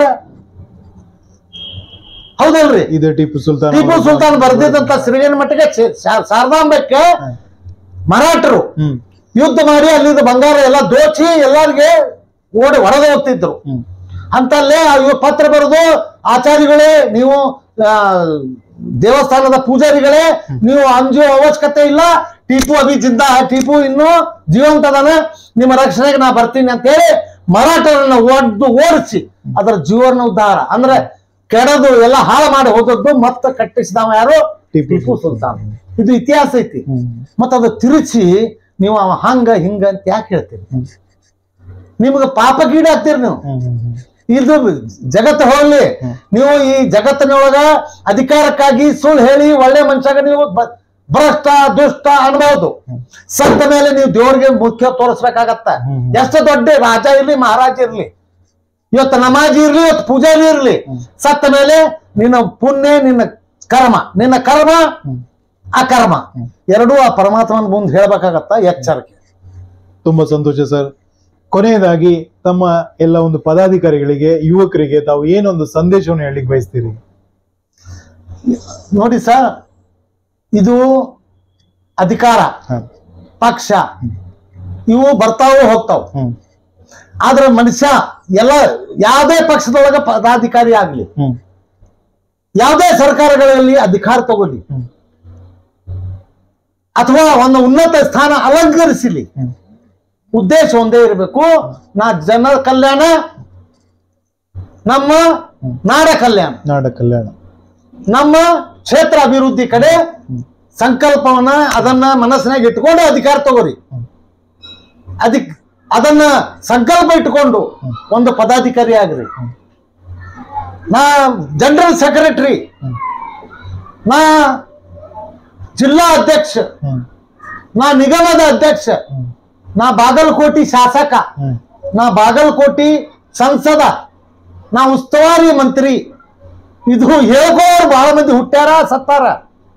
ಹೌದಲ್ರಿ ಇದು ಟಿಪ್ಪು ಸುಲ್ತಾನ್ ಟಿಪ್ಪು ಸುಲ್ತಾನ್ ಬರೆದಿದ್ದಂತ ಶೃಂಗೇರಿ ಮಠಕ್ಕೆ ಶಾ- ಶಾ- ಶಾರದಾಂಬಕ್ಕೆ ಮರಾಠರು ಹ್ಮ್ ಯುದ್ಧ ಮಾಡಿ ಅಲ್ಲಿದ್ದ ಬಂಗಾರ ಎಲ್ಲ ದೋಚಿ ಎಲ್ಲರಿಗೆ ಓಡಿ ಹೊಡೆದು ಹೋಗ್ತಿದ್ರು ಹ್ಮ್ ಅಂತಲ್ಲೇ ಇವ್ ಪತ್ರ ಬರೆದು ಆಚಾರ್ಯಗಳೇ ನೀವು ಆ, ದೇವಸ್ಥಾನದ ಪೂಜಾರಿಗಳೇ ನೀವು ಅಂಜುವ ಅವಶ್ಯಕತೆ ಇಲ್ಲ ಟಿಪ್ಪು ಅಭಿ ಜಿದ್ದ ಟಿಪ್ಪು ಇನ್ನು ಜೀವಂತದನ ನಿಮ್ಮ ರಕ್ಷಣೆಗೆ ನಾ ಬರ್ತೀನಿ ಅಂತ ಹೇಳಿ ಮರಾಠರನ್ನ ಒಡ್ದು ಓಡಿಸಿ ಅದರ ಜೀವನ ಉದ್ಧಾರ ಅಂದ್ರೆ ಕೆಡದು ಎಲ್ಲ ಹಾಳು ಮಾಡಿ ಹೋದದ್ದು ಮತ್ತೆ ಕಟ್ಟಿಸಿದವ ಯಾರು ಟಿಪ್ಪು ಟಿಪ್ಪು ಸುಲ್ತಾನ್ ಇದು ಇತಿಹಾಸ ಐತಿ ಹ್ಮ್ ಮತ್ತ ಅದು ತಿರುಚಿ ನೀವು ಅವ ಹಂಗ ಹಿಂಗ ಅಂತ ಯಾಕೆ ಹೇಳ್ತೀರಿ ಹ್ಮ್. ನಿಮ್ಗೆ ಪಾಪಗೀಡಾಗ್ತೀರಿ ನೀವು ಹ್ಮ್ ಹ್ಮ್ ಹ್ಮ್ ಇದು ಜಗತ್ತು ಹೋಗ್ಲಿ ನೀವು ಈ ಜಗತ್ತಿನೊಳಗ ಅಧಿಕಾರಕ್ಕಾಗಿ ಸುಳ್ಳು ಹೇಳಿ ಒಳ್ಳೆ ಮನುಷ್ಯಾಗ ನೀವು ಬ- ಭ್ರಷ್ಟ ದುಷ್ಟ ಅನ್ಬಹುದು ಸತ್ತ ಮೇಲೆ ನೀವು ದೇವ್ರಿಗೆ ಮುಖ್ಯ ತೋರಿಸ್ಬೇಕಾಗತ್ತ ಹ್ಮ್. ಎಷ್ಟು ದೊಡ್ಡ ರಾಜ ಇರ್ಲಿ ಮಹಾರಾಜ ಇರ್ಲಿ ಇವತ್ತು ನಮಾಜಿ ಇರ್ಲಿ ಇವತ್ತು ಪೂಜಾರಿ ಇರ್ಲಿ ಸತ್ತ ಮೇಲೆ ನಿನ್ನ ಪುಣ್ಯ ನಿನ್ನ ಕರ್ಮ ನಿನ್ನ ಕರ್ಮ ಆ ಕರ್ಮ ಎರಡೂ ಆ ಪರಮಾತ್ಮನ ಮುಂದೆ ಹೇಳ್ಬೇಕಾಗತ್ತ ಎಚ್ಚರಿಕೆ ತುಂಬಾ ಸಂತೋಷ ಸರ್ ಕೊನೆಯದಾಗಿ ತಮ್ಮ ಎಲ್ಲ ಒಂದು ಪದಾಧಿಕಾರಿಗಳಿಗೆ ಯುವಕರಿಗೆ ತಾವು ಏನೊಂದು ಸಂದೇಶವನ್ನು ಹೇಳಲಿಕ್ಕೆ ಬಯಸ್ತೀರಿ ನೋಡಿ ಸರ್ ಇದು ಅಧಿಕಾರ ಹ. ಪಕ್ಷ ಇವು ಬರ್ತಾವು ಹೋಗ್ತಾವು ಹ್ಮ್ ಆದ್ರೆ ಮನುಷ್ಯ ಎಲ್ಲ ಯಾವುದೇ ಪಕ್ಷದೊಳಗ ಪದಾಧಿಕಾರಿ ಆಗ್ಲಿ ಹ್ಮ್ ಯಾವುದೇ ಸರ್ಕಾರಗಳಲ್ಲಿ ಅಧಿಕಾರ ತಗೊಳ್ಳಿ ಹ್ಮ್. ಅಥವಾ ಒಂದು ಉನ್ನತ ಸ್ಥಾನ ಅಲಂಕರಿಸಲಿ ಹ್ಮ್. ಉದ್ದೇಶ ಒಂದೇ ಇರಬೇಕು ನಾ ಜನರ ಕಲ್ಯಾಣ ನಮ್ಮ ನಾಡ ಕಲ್ಯಾಣ ನಾಡ ಕಲ್ಯಾಣ ನಮ್ಮ ಕ್ಷೇತ್ರ ಅಭಿವೃದ್ಧಿ ಕಡೆ ಸಂಕಲ್ಪವನ್ನ ಅದನ್ನ ಮನಸ್ಸಿನಾಗ ಇಟ್ಕೊಂಡು ಅಧಿಕಾರ ತಗೋರಿ ಅಧಿಕ್ ಅದನ್ನ ಸಂಕಲ್ಪ ಇಟ್ಕೊಂಡು ಒಂದು ಪದಾಧಿಕಾರಿ ಆಗ್ರಿ ನಾ ಜನರಲ್ ಸೆಕ್ರೆಟರಿ ನಾ ಜಿಲ್ಲಾ ಅಧ್ಯಕ್ಷ ಹ್ಮ್ ನಾ ನಿಗಮದ ಅಧ್ಯಕ್ಷ ಹ್ಮ್ ನಾ ಬಾಗಲಕೋಟಿ ಶಾಸಕ ಹ್ಮ್ ನಾ ಬಾಗಲಕೋಟಿ ಸಂಸದ ನಾ ಉಸ್ತುವಾರಿ ಮಂತ್ರಿ ಇದು ಹೇಗೋರು ಬಹಳ ಮಂದಿ ಹುಟ್ಟ್ಯಾರ ಸತ್ತಾರ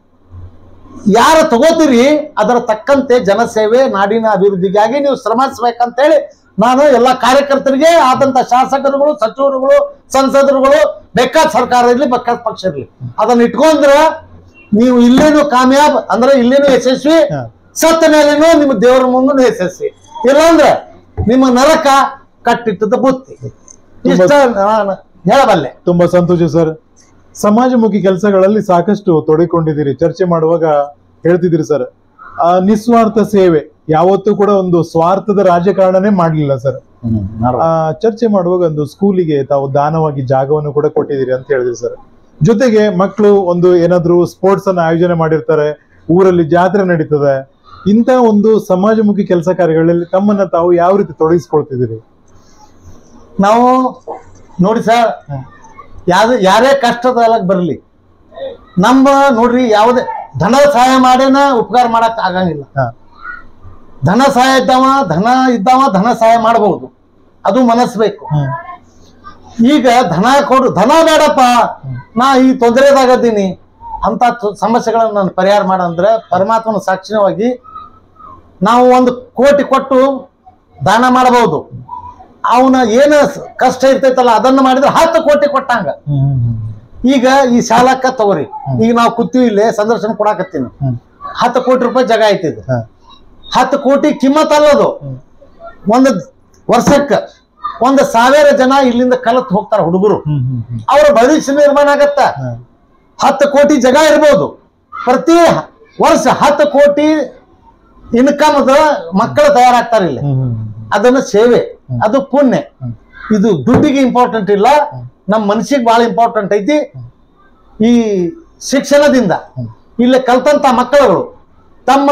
ಯಾರ ತಗೋತೀರಿ ಅದರ ತಕ್ಕಂತೆ ಜನಸೇವೆ ನಾಡಿನ ಅಭಿವೃದ್ಧಿಗಾಗಿ ನೀವು ಶ್ರಮಿಸ್ಬೇಕಂತೇಳಿ ನಾನು ಎಲ್ಲ ಕಾರ್ಯಕರ್ತರಿಗೆ ಆದಂತ ಶಾಸಕರುಗಳು ಸಚಿವರುಗಳು ಸಂಸದರುಗಳು ಬೇಕಾದ ಸರ್ಕಾರ ಇರಲಿ ಬೇಕಾದ ಪಕ್ಷ ಇರಲಿ ಅದನ್ನ ಇಟ್ಕೊಂಡ್ರ ನೀವು ಇಲ್ಲೇನು ಕಾಮಯಾಬ್ ಅಂದ್ರೆ ಇಲ್ಲೇನು ಯಶಸ್ವಿ ಹಾ. ಸತ್ತ ಮೇಲೇನು ನಿಮ್ಮ ದೇವರ ಮುಂದೆ ಯಶಸ್ವಿ ಇಲ್ಲಾಂದ್ರೆ ನಿಮ್ಮ ನರಕ ಕಟ್ಟಿಟ್ಟದ ಬುತ್ತಿ ಇಷ್ಟ ನಾನು ಹೇಳಬಲ್ಲೆ ತುಂಬಾ ಸಂತೋಷ ಸರ್ ಸಮಾಜಮುಖಿ ಕೆಲಸಗಳಲ್ಲಿ ಸಾಕಷ್ಟು ತೊಡಗಿಕೊಂಡಿದ್ದೀರಿ ಚರ್ಚೆ ಮಾಡುವಾಗ ಹೇಳ್ತಿದ್ದೀರಿ ಸರ್ ಆ ನಿಸ್ವಾರ್ಥ ಸೇವೆ ಯಾವತ್ತೂ ಕೂಡ ಒಂದು ಸ್ವಾರ್ಥದ ರಾಜಕಾರಣನೇ ಮಾಡಲಿಲ್ಲ ಸರ್ ಆ ಚರ್ಚೆ ಮಾಡುವಾಗ ಒಂದು ಸ್ಕೂಲಿಗೆ ತಾವು ದಾನವಾಗಿ ಜಾಗವನ್ನು ಕೂಡ ಕೊಟ್ಟಿದ್ದೀರಿ ಅಂತ ಹೇಳಿದ್ರಿ ಸರ್ ಜೊತೆಗೆ ಮಕ್ಕಳು ಒಂದು ಏನಾದ್ರು ಸ್ಪೋರ್ಟ್ಸ್ ಅನ್ನ ಆಯೋಜನೆ ಮಾಡಿರ್ತಾರೆ ಊರಲ್ಲಿ ಜಾತ್ರೆ ನಡೀತದೆ ಇಂಥ ಒಂದು ಸಮಾಜಮುಖಿ ಕೆಲಸ ಕಾರ್ಯಗಳಲ್ಲಿ ತಮ್ಮನ್ನ ತಾವು ಯಾವ ರೀತಿ ತೊಡಗಿಸ್ಕೊಳ್ತಿದ್ದೀರಿ ನಾವು ನೋಡಿ ಸರ್ ಯಾವ್ದು ಯಾರೇ ಕಷ್ಟದೊಳಗೆ ಬರಲಿ ನಮ್ಮ ನೋಡ್ರಿ ಯಾವುದೇ ಧನ ಸಹಾಯ ಮಾಡೇನ ಉಪಕಾರ ಮಾಡಕ್ ಆಗಂಗಿಲ್ಲ ಹಾ. ಧನ ಸಹಾಯ ಇದ್ದವ ಧನ ಇದ್ದವ ಧನ ಸಹಾಯ ಮಾಡಬಹುದು ಅದು ಮನಸ್ಸು ಬೇಕು ಹ್ಮ್ ಈಗ ಧನ ಕೊಡು ಧನ ಬೇಡಪ್ಪ ನಾ ಈ ತೊಂದರೆದಾಗದ್ದೀನಿ ಅಂತ ತು- ಸಮಸ್ಯೆಗಳನ್ನ ನಾನು ಪರಿಹಾರ ಮಾಡಂದ್ರೆ ಪರಮಾತ್ಮನ ಸಾಕ್ಷಿಣವಾಗಿ ನಾವು ಒಂದು ಕೋಟಿ ಕೊಟ್ಟು ದಾನ ಮಾಡಬಹುದು ಅವನ ಏನು ಸ- ಕಷ್ಟ ಇರ್ತೈತಲ್ಲ ಅದನ್ನ ಮಾಡಿದ್ರೆ ಹತ್ತು ಕೋಟಿ ಕೊಟ್ಟಂಗ ಹ್ಮ್ ಹ್ಮ್ ಈಗ ಈ ಶಾಲಕ್ಕ ತಗೋರಿ ಈಗ ನಾವು ಕೂತೀವಿ ಇಲ್ಲೇ ಸಂದರ್ಶನ ಕೊಡಾಕತ್ತೀನಿ ಹ್ಮ್ ಹತ್ತು ಕೋಟಿ ರೂಪಾಯಿ ಜಾಗ ಐತಿದ್ ಹಾ. ಹತ್ತು ಕೋಟಿ ಕಿಮ್ಮತ್ ಅಲ್ಲದು ಒಂದು ವರ್ಷಕ್ಕ ಒಂದು ಸಾವಿರ ಜನ ಇಲ್ಲಿಂದ ಕಲತ್ ಹೋಗ್ತಾರ ಹುಡುಗರು ಹ್ಮ್ ಹ್ಮ್ ಹ್ಮ್ ಅವರ ಭವಿಷ್ಯ ನಿರ್ಮಾಣ ಆಗತ್ತ ಹಾ. ಹತ್ತು ಕೋಟಿ ಜಾಗ ಇರ್ಬೋದು ಪ್ರತಿ ವರ್ಷ ಹತ್ತು ಕೋಟಿ ಇನ್ಕಮ್ ಮಕ್ಕಳು ತಯಾರಾಗ್ತಾರೆ ಇಲ್ಲಿ ಹ್ಮ್ ಹ್ಮ್ ಹ್ಮ್ ಅದನ್ನ ಸೇವೆ ಅದು ಪುಣ್ಯ ಹ್ಮ್. ಇದು ದುಡ್ಡಿಗೆ ಇಂಪಾರ್ಟೆಂಟ್ ಇಲ್ಲ ನಮ್ಮ ಮನಸ್ಸಿಗೆ ಬಹಳ ಇಂಪಾರ್ಟೆಂಟ್ ಐತಿ ಈ ಶಿಕ್ಷಣದಿಂದ ಹ್ಮ್. ಇಲ್ಲಿ ಕಲ್ತಂತ ಮಕ್ಕಳುಗಳು ತಮ್ಮ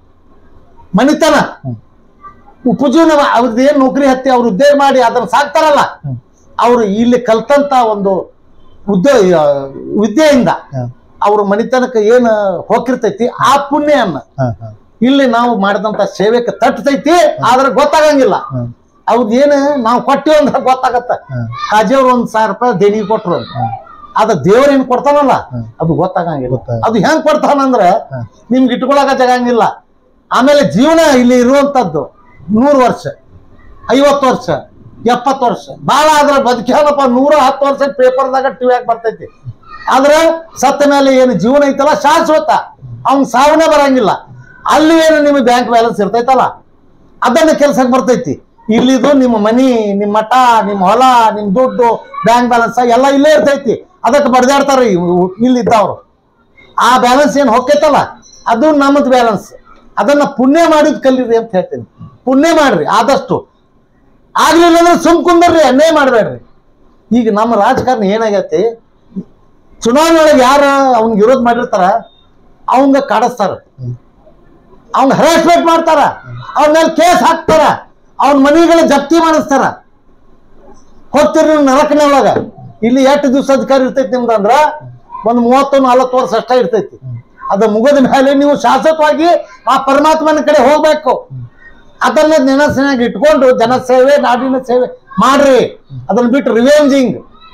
ಮನಿತನ ಹ್ಮ್. ಉಪಜೀವನ ಅವ್ರದ್ದು ಏನ್ ನೌಕರಿ ಹತ್ತಿ ಅವ್ರು ಉದ್ಯೋಗ ಮಾಡಿ ಅದನ್ನ ಸಾಕ್ತಾರಲ್ಲ ಹ್ಮ್. ಅವರು ಇಲ್ಲಿ ಕಲ್ತಂತ ಒಂದು ಉದ್ಯೋಗ ವಿದ್ಯೆಯಿಂದ ಹಾ. ಅವ್ರ ಮನಿತನಕ್ಕೆ ಏನು ಹೋಗಿರ್ತೈತಿ ಆ ಪುಣ್ಯನ್ನ ಹಾ, ಹಾ, ಇಲ್ಲಿ ನಾವು ಮಾಡಿದಂತ ಸೇವೆಗೆ ತಟ್ಟತೈತಿ ಆದ್ರೆ ಗೊತ್ತಾಗಂಗಿಲ್ಲ ಹಾ, ಅವ್ರದ್ದು ಏನು ನಾವು ಕೊಟ್ಟಿವಿ ಅಂದ್ರೆ ಗೊತ್ತಾಗತ್ತ ಹಾ. ಕಾಜಿಯವ್ರು ಒಂದ್ ಸಾವಿರ ರೂಪಾಯಿ ದೇಣಿಗೆ ಕೊಟ್ರು ಅಂತ ಹಾ. ಅದ ದೇವ್ರ ಏನ್ ಕೊಡ್ತಾನಲ್ಲ ಹ್ಮ್. ಅದು ಗೊತ್ತಾಗಂಗಿಲ್ಲ ಗೊತ್ತಾಗ- ಅದು ಹೆಂಗ್ ಕೊಡ್ತಾನಂದ್ರ ಹಾ. ನಿಮ್ಗೆ ಇಟ್ಕೊಳಕ ಜಗಂಗಿಲ್ಲ ಆಮೇಲೆ ಜೀವನ ಇಲ್ಲಿ ಇರುವಂತದ್ದು ನೂರು ವರ್ಷ ಐವತ್ತು ವರ್ಷ ಎಪ್ಪತ್ತು ವರ್ಷ ಬಾಳ ಆದ್ರ ಬದುಕ್ಯಾನಪ್ಪ ನೂರ ಹತ್ತು ವರ್ಷ ಪೇಪರ್ದಾಗ ಟಿವಿಯಾಗ ಬರ್ತೈತಿ ಆದ್ರ ಸತ್ತ ಮೇಲೆ ಏನು ಜೀವನ ಐತಲ್ಲ ಶಾಶ್ವತ ಅವ್ನ್ ಸಾವನೆ ಬರಂಗಿಲ್ಲ ಅಲ್ಲಿ ಏನು ನಿಮಗೆ ಬ್ಯಾಂಕ್ ಬ್ಯಾಲೆನ್ಸ್ ಇರ್ತೈತಲ್ಲ ಅದನ್ನ ಕೆಲ್ಸಕ್ಕೆ ಬರ್ತೈತಿ ಇಲ್ಲಿದು ನಿಮ್ಮ ಮನಿ ನಿಮ್ಮ ಮಠ ನಿಮ್ಮ ಹೊಲ ನಿಮ್ಮ ದುಡ್ಡು ಬ್ಯಾಂಕ್ ಬ್ಯಾಲೆನ್ಸ್ ಎಲ್ಲ ಇಲ್ಲೇ ಇರ್ತೈತಿ ಅದಕ್ಕೆ ಬಡ್ದಾಡ್ತಾರ ಇಲ್ಲಿದ್ದವ್ರು ಆ ಬ್ಯಾಲೆನ್ಸ್ ಏನು ಹೊಕ್ಕೈತಲ್ಲ ಅದು ನಮ್ಮದು ಬ್ಯಾಲೆನ್ಸ್ ಅದನ್ನ ಪುಣ್ಯ ಮಾಡಿದ್ ಕಲೀರಿ ಅಂತ ಹೇಳ್ತೀನಿ ಪುಣ್ಯ ಮಾಡ್ರಿ ಆದಷ್ಟು ಆಗ್ಲಿಲ್ಲ ಅಂದ್ರೆ ಸುಮ್ ಕುಂದರ್ರಿ ಅನ್ಯಾಯ ಮಾಡಬೇಡ್ರಿ ಈಗ ನಮ್ಮ ರಾಜಕಾರಣ ಏನಾಗೈತಿ ಚುನಾವಣೆ ಒಳಗೆ ಯಾರು ಅವ್ನಿಗೆ ವಿರೋಧ ಮಾಡಿರ್ತಾರ ಅವಂಗ ಕಾಡಿಸ್ತಾರ ಹ್ಮ್. ಅವ್ನ ಹರಾಸ್ಮೆಂಟ್ ಮಾಡ್ತಾರ ಅವನ ಮೇಲೆ ಕೇಸ್ ಹಾಕ್ತಾರ ಅವನ ಮನಿಗಳ ಜಪ್ತಿ ಮಾಡಿಸ್ತಾರ ಹೋಗ್ತೀರಿ ನೀವು ನರಕನೆ ಒಳಗ ಇಲ್ಲಿ ಎಷ್ಟು ದಿವಸ ಅಧಿಕಾರ ಇರ್ತೈತಿ ನಿಮ್ದು ಅಂದ್ರ ಒಂದು ಮೂವತ್ತು ನಲವತ್ತು ವರ್ಷ ಅಷ್ಟೇ ಇರ್ತೈತಿ ಅದು ಮುಗಿದ ಮೇಲೆ ನೀವು ಶಾಶ್ವತವಾಗಿ ಆ ಪರಮಾತ್ಮನ ಕಡೆ ಹೋಗ್ಬೇಕು ಅದನ್ನ ನೆನಸಿನಾಗ ಇಟ್ಕೊಂಡು ಜನಸೇವೆ ನಾಡಿನ ಸೇವೆ ಮಾಡ್ರಿ ಅದನ್ನ ಬಿಟ್ಟು revenging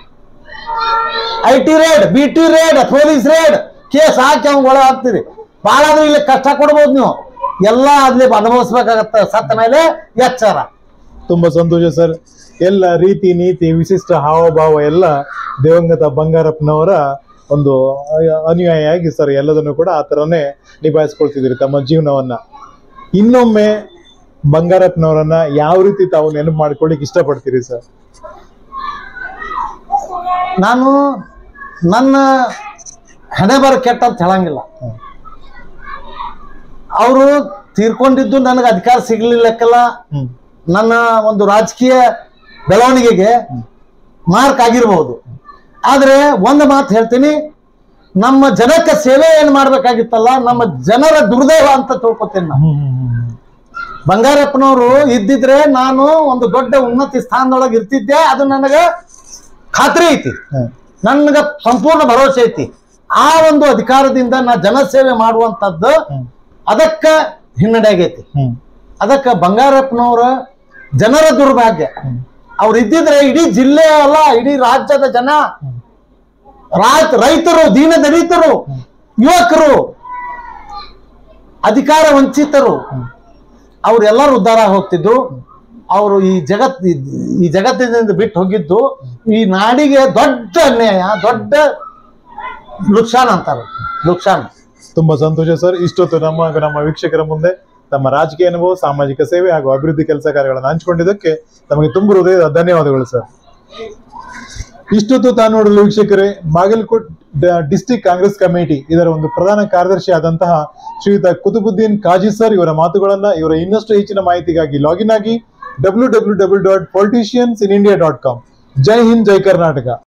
I T raid B T raid police raid case ಹಾಕಿ ಅವ್ನ ಒಳ ಹಾಕ್ತೀರಿ ಭಾಳ ಆದ್ರೂ ಇಲ್ಲಿ ಕಷ್ಟ ಕೊಡ್ಬೋದು ನೀವು ಎಲ್ಲ ಅಲ್ಲಿ ಅನುಭವಿಸ್ಬೇಕಾಗತ್ತ ಸತ್ತ ಮೇಲೆ ಎಚ್ಚರ ತುಂಬಾ ಸಂತೋಷ ಸರ್ ಎಲ್ಲ ರೀತಿ ನೀತಿ ವಿಶಿಷ್ಟ ಹಾವಭಾವ ಎಲ್ಲ ದಿವಂಗತ ಬಂಗಾರಪ್ಪನವರ ಒಂದು ಅ- ಅನುಯಾಯಿಯಾಗಿ ಸರ್ ಎಲ್ಲದನ್ನು ಕೂಡ ಆ ಥರನೇ ನಿಭಾಯಿಸ್ಕೊಳ್ತಿದ್ದೀರಿ ತಮ್ಮ ಜೀವನವನ್ನ ಇನ್ನೊಮ್ಮೆ ಬಂಗಾರಪ್ಪನವರನ್ನ ಯಾವ ರೀತಿ ತಾವು ನೆನಪು ಮಾಡ್ಕೊಳ್ಳಿಕ್ ಇಷ್ಟಪಡ್ತೀರಿ ಸರ್ ನಾನು ನನ್ನ ಹಣೆ ಬರ ಕೆಟ್ಟ ಅಂತ ಹೇಳಂಗಿಲ್ಲ ಅವರು ತೀರ್ಕೊಂಡಿದ್ದು ನನಗೆ ಅಧಿಕಾರ ಸಿಗ್ಲಿಲ್ಲಕ್ಕೆಲ್ಲ ಹ್ಮ್ ನನ್ನ ಒಂದು ರಾಜಕೀಯ ಬೆಳವಣಿಗೆಗೆ ಮಾರ್ಕ್ ಆಗಿರ್ಬೋದು ಆದ್ರೆ ಒಂದು ಮಾತು ಹೇಳ್ತೀನಿ ನಮ್ಮ ಜನಕ್ಕೆ ಸೇವೆ ಏನ್ ಮಾಡ್ಬೇಕಾಗಿತ್ತಲ್ಲ ನಮ್ಮ ಜನರ ದುರ್ದೈವ ಅಂತ ತಿಳ್ಕೊತೀನಿ ನಾನು ಬಂಗಾರಪ್ಪನವರು ಇದ್ದಿದ್ರೆ ನಾನು ಒಂದು ದೊಡ್ಡ ಉನ್ನತಿ ಸ್ಥಾನದೊಳಗೆ ಇರ್ತಿದ್ದೆ ಅದು ನನಗೆ ಖಾತ್ರಿ ಐತಿ ಹ್ಮ್ ನನಗೆ ಸಂಪೂರ್ಣ ಭರವಸೆ ಐತಿ ಆ ಒಂದು ಅಧಿಕಾರದಿಂದ ನಾ ಜನಸೇವೆ ಮಾಡುವಂಥದ್ದು ಹ್ಮ್ ಅದಕ್ಕ ಹಿನ್ನಡೆ ಆಗೈತಿ ಹ್ಮ್ ಅದಕ್ಕೆ ಬಂಗಾರಪ್ಪನವರ ಜನರ ದುರ್ಭಾಗ್ಯ ಅವ್ರು ಇದ್ದಿದ್ರೆ ಇಡೀ ಜಿಲ್ಲೆ ಅಲ್ಲ ಇಡೀ ರಾಜ್ಯದ ಜನ ರಾಜ್ ರೈತರು ದೀನ ದಲಿತರು ಯುವಕರು ಅಧಿಕಾರ ವಂಚಿತರು ಅವ್ರೆಲ್ಲರೂ ಉದ್ಧಾರ ಆಗ್ ಹೋಗ್ತಿದ್ರು ಅವರು ಈ ಜಗತ್ ಈ ಜಗತ್ತಿನಿಂದ ಬಿಟ್ಟು ಹೋಗಿದ್ದು ಈ ನಾಡಿಗೆ ದೊಡ್ಡ ಅನ್ಯಾಯ ದೊಡ್ಡ ಲುಕ್ಷಾನ್ ಅಂತಾರೆ ಲುಕ್ಷಾನ್ ತುಂಬಾ ಸಂತೋಷ ಸರ್ ಇಷ್ಟೊತ್ತು ನಮ್ಮ ಹಾಗೂ ನಮ್ಮ ವೀಕ್ಷಕರ ಮುಂದೆ ತಮ್ಮ ರಾಜಕೀಯ ಅನುಭವ ಸಾಮಾಜಿಕ ಸೇವೆ ಹಾಗೂ ಅಭಿವೃದ್ಧಿ ಕೆಲಸ ಕಾರ್ಯಗಳನ್ನು ಹಂಚಿಕೊಂಡಿದ್ದಕ್ಕೆ ತಮಗೆ ತುಂಬ ಹೃದಯದ ಧನ್ಯವಾದಗಳು ಸರ್ ಇಷ್ಟೊತ್ತು ತಾನು ನೋಡಲು ವೀಕ್ಷಕರೇ ಬಾಗಲಕೋಟ್ ಡಿಸ್ಟಿಕ್ ಕಾಂಗ್ರೆಸ್ ಕಮಿಟಿ ಇದರ ಒಂದು ಪ್ರಧಾನ ಕಾರ್ಯದರ್ಶಿ ಆದಂತಹ ಶ್ರೀಯುತ ಕುತುಬುದ್ದೀನ್ ಕಾಜಿ ಸರ್ ಇವರ ಮಾತುಗಳನ್ನ ಇವರ ಇನ್ನಷ್ಟು ಹೆಚ್ಚಿನ ಮಾಹಿತಿಗಾಗಿ ಲಾಗಿನ್ ಆಗಿ W W W dot politicians in India dot com ಜೈ ಹಿಂದ್ ಜೈ ಕರ್ನಾಟಕ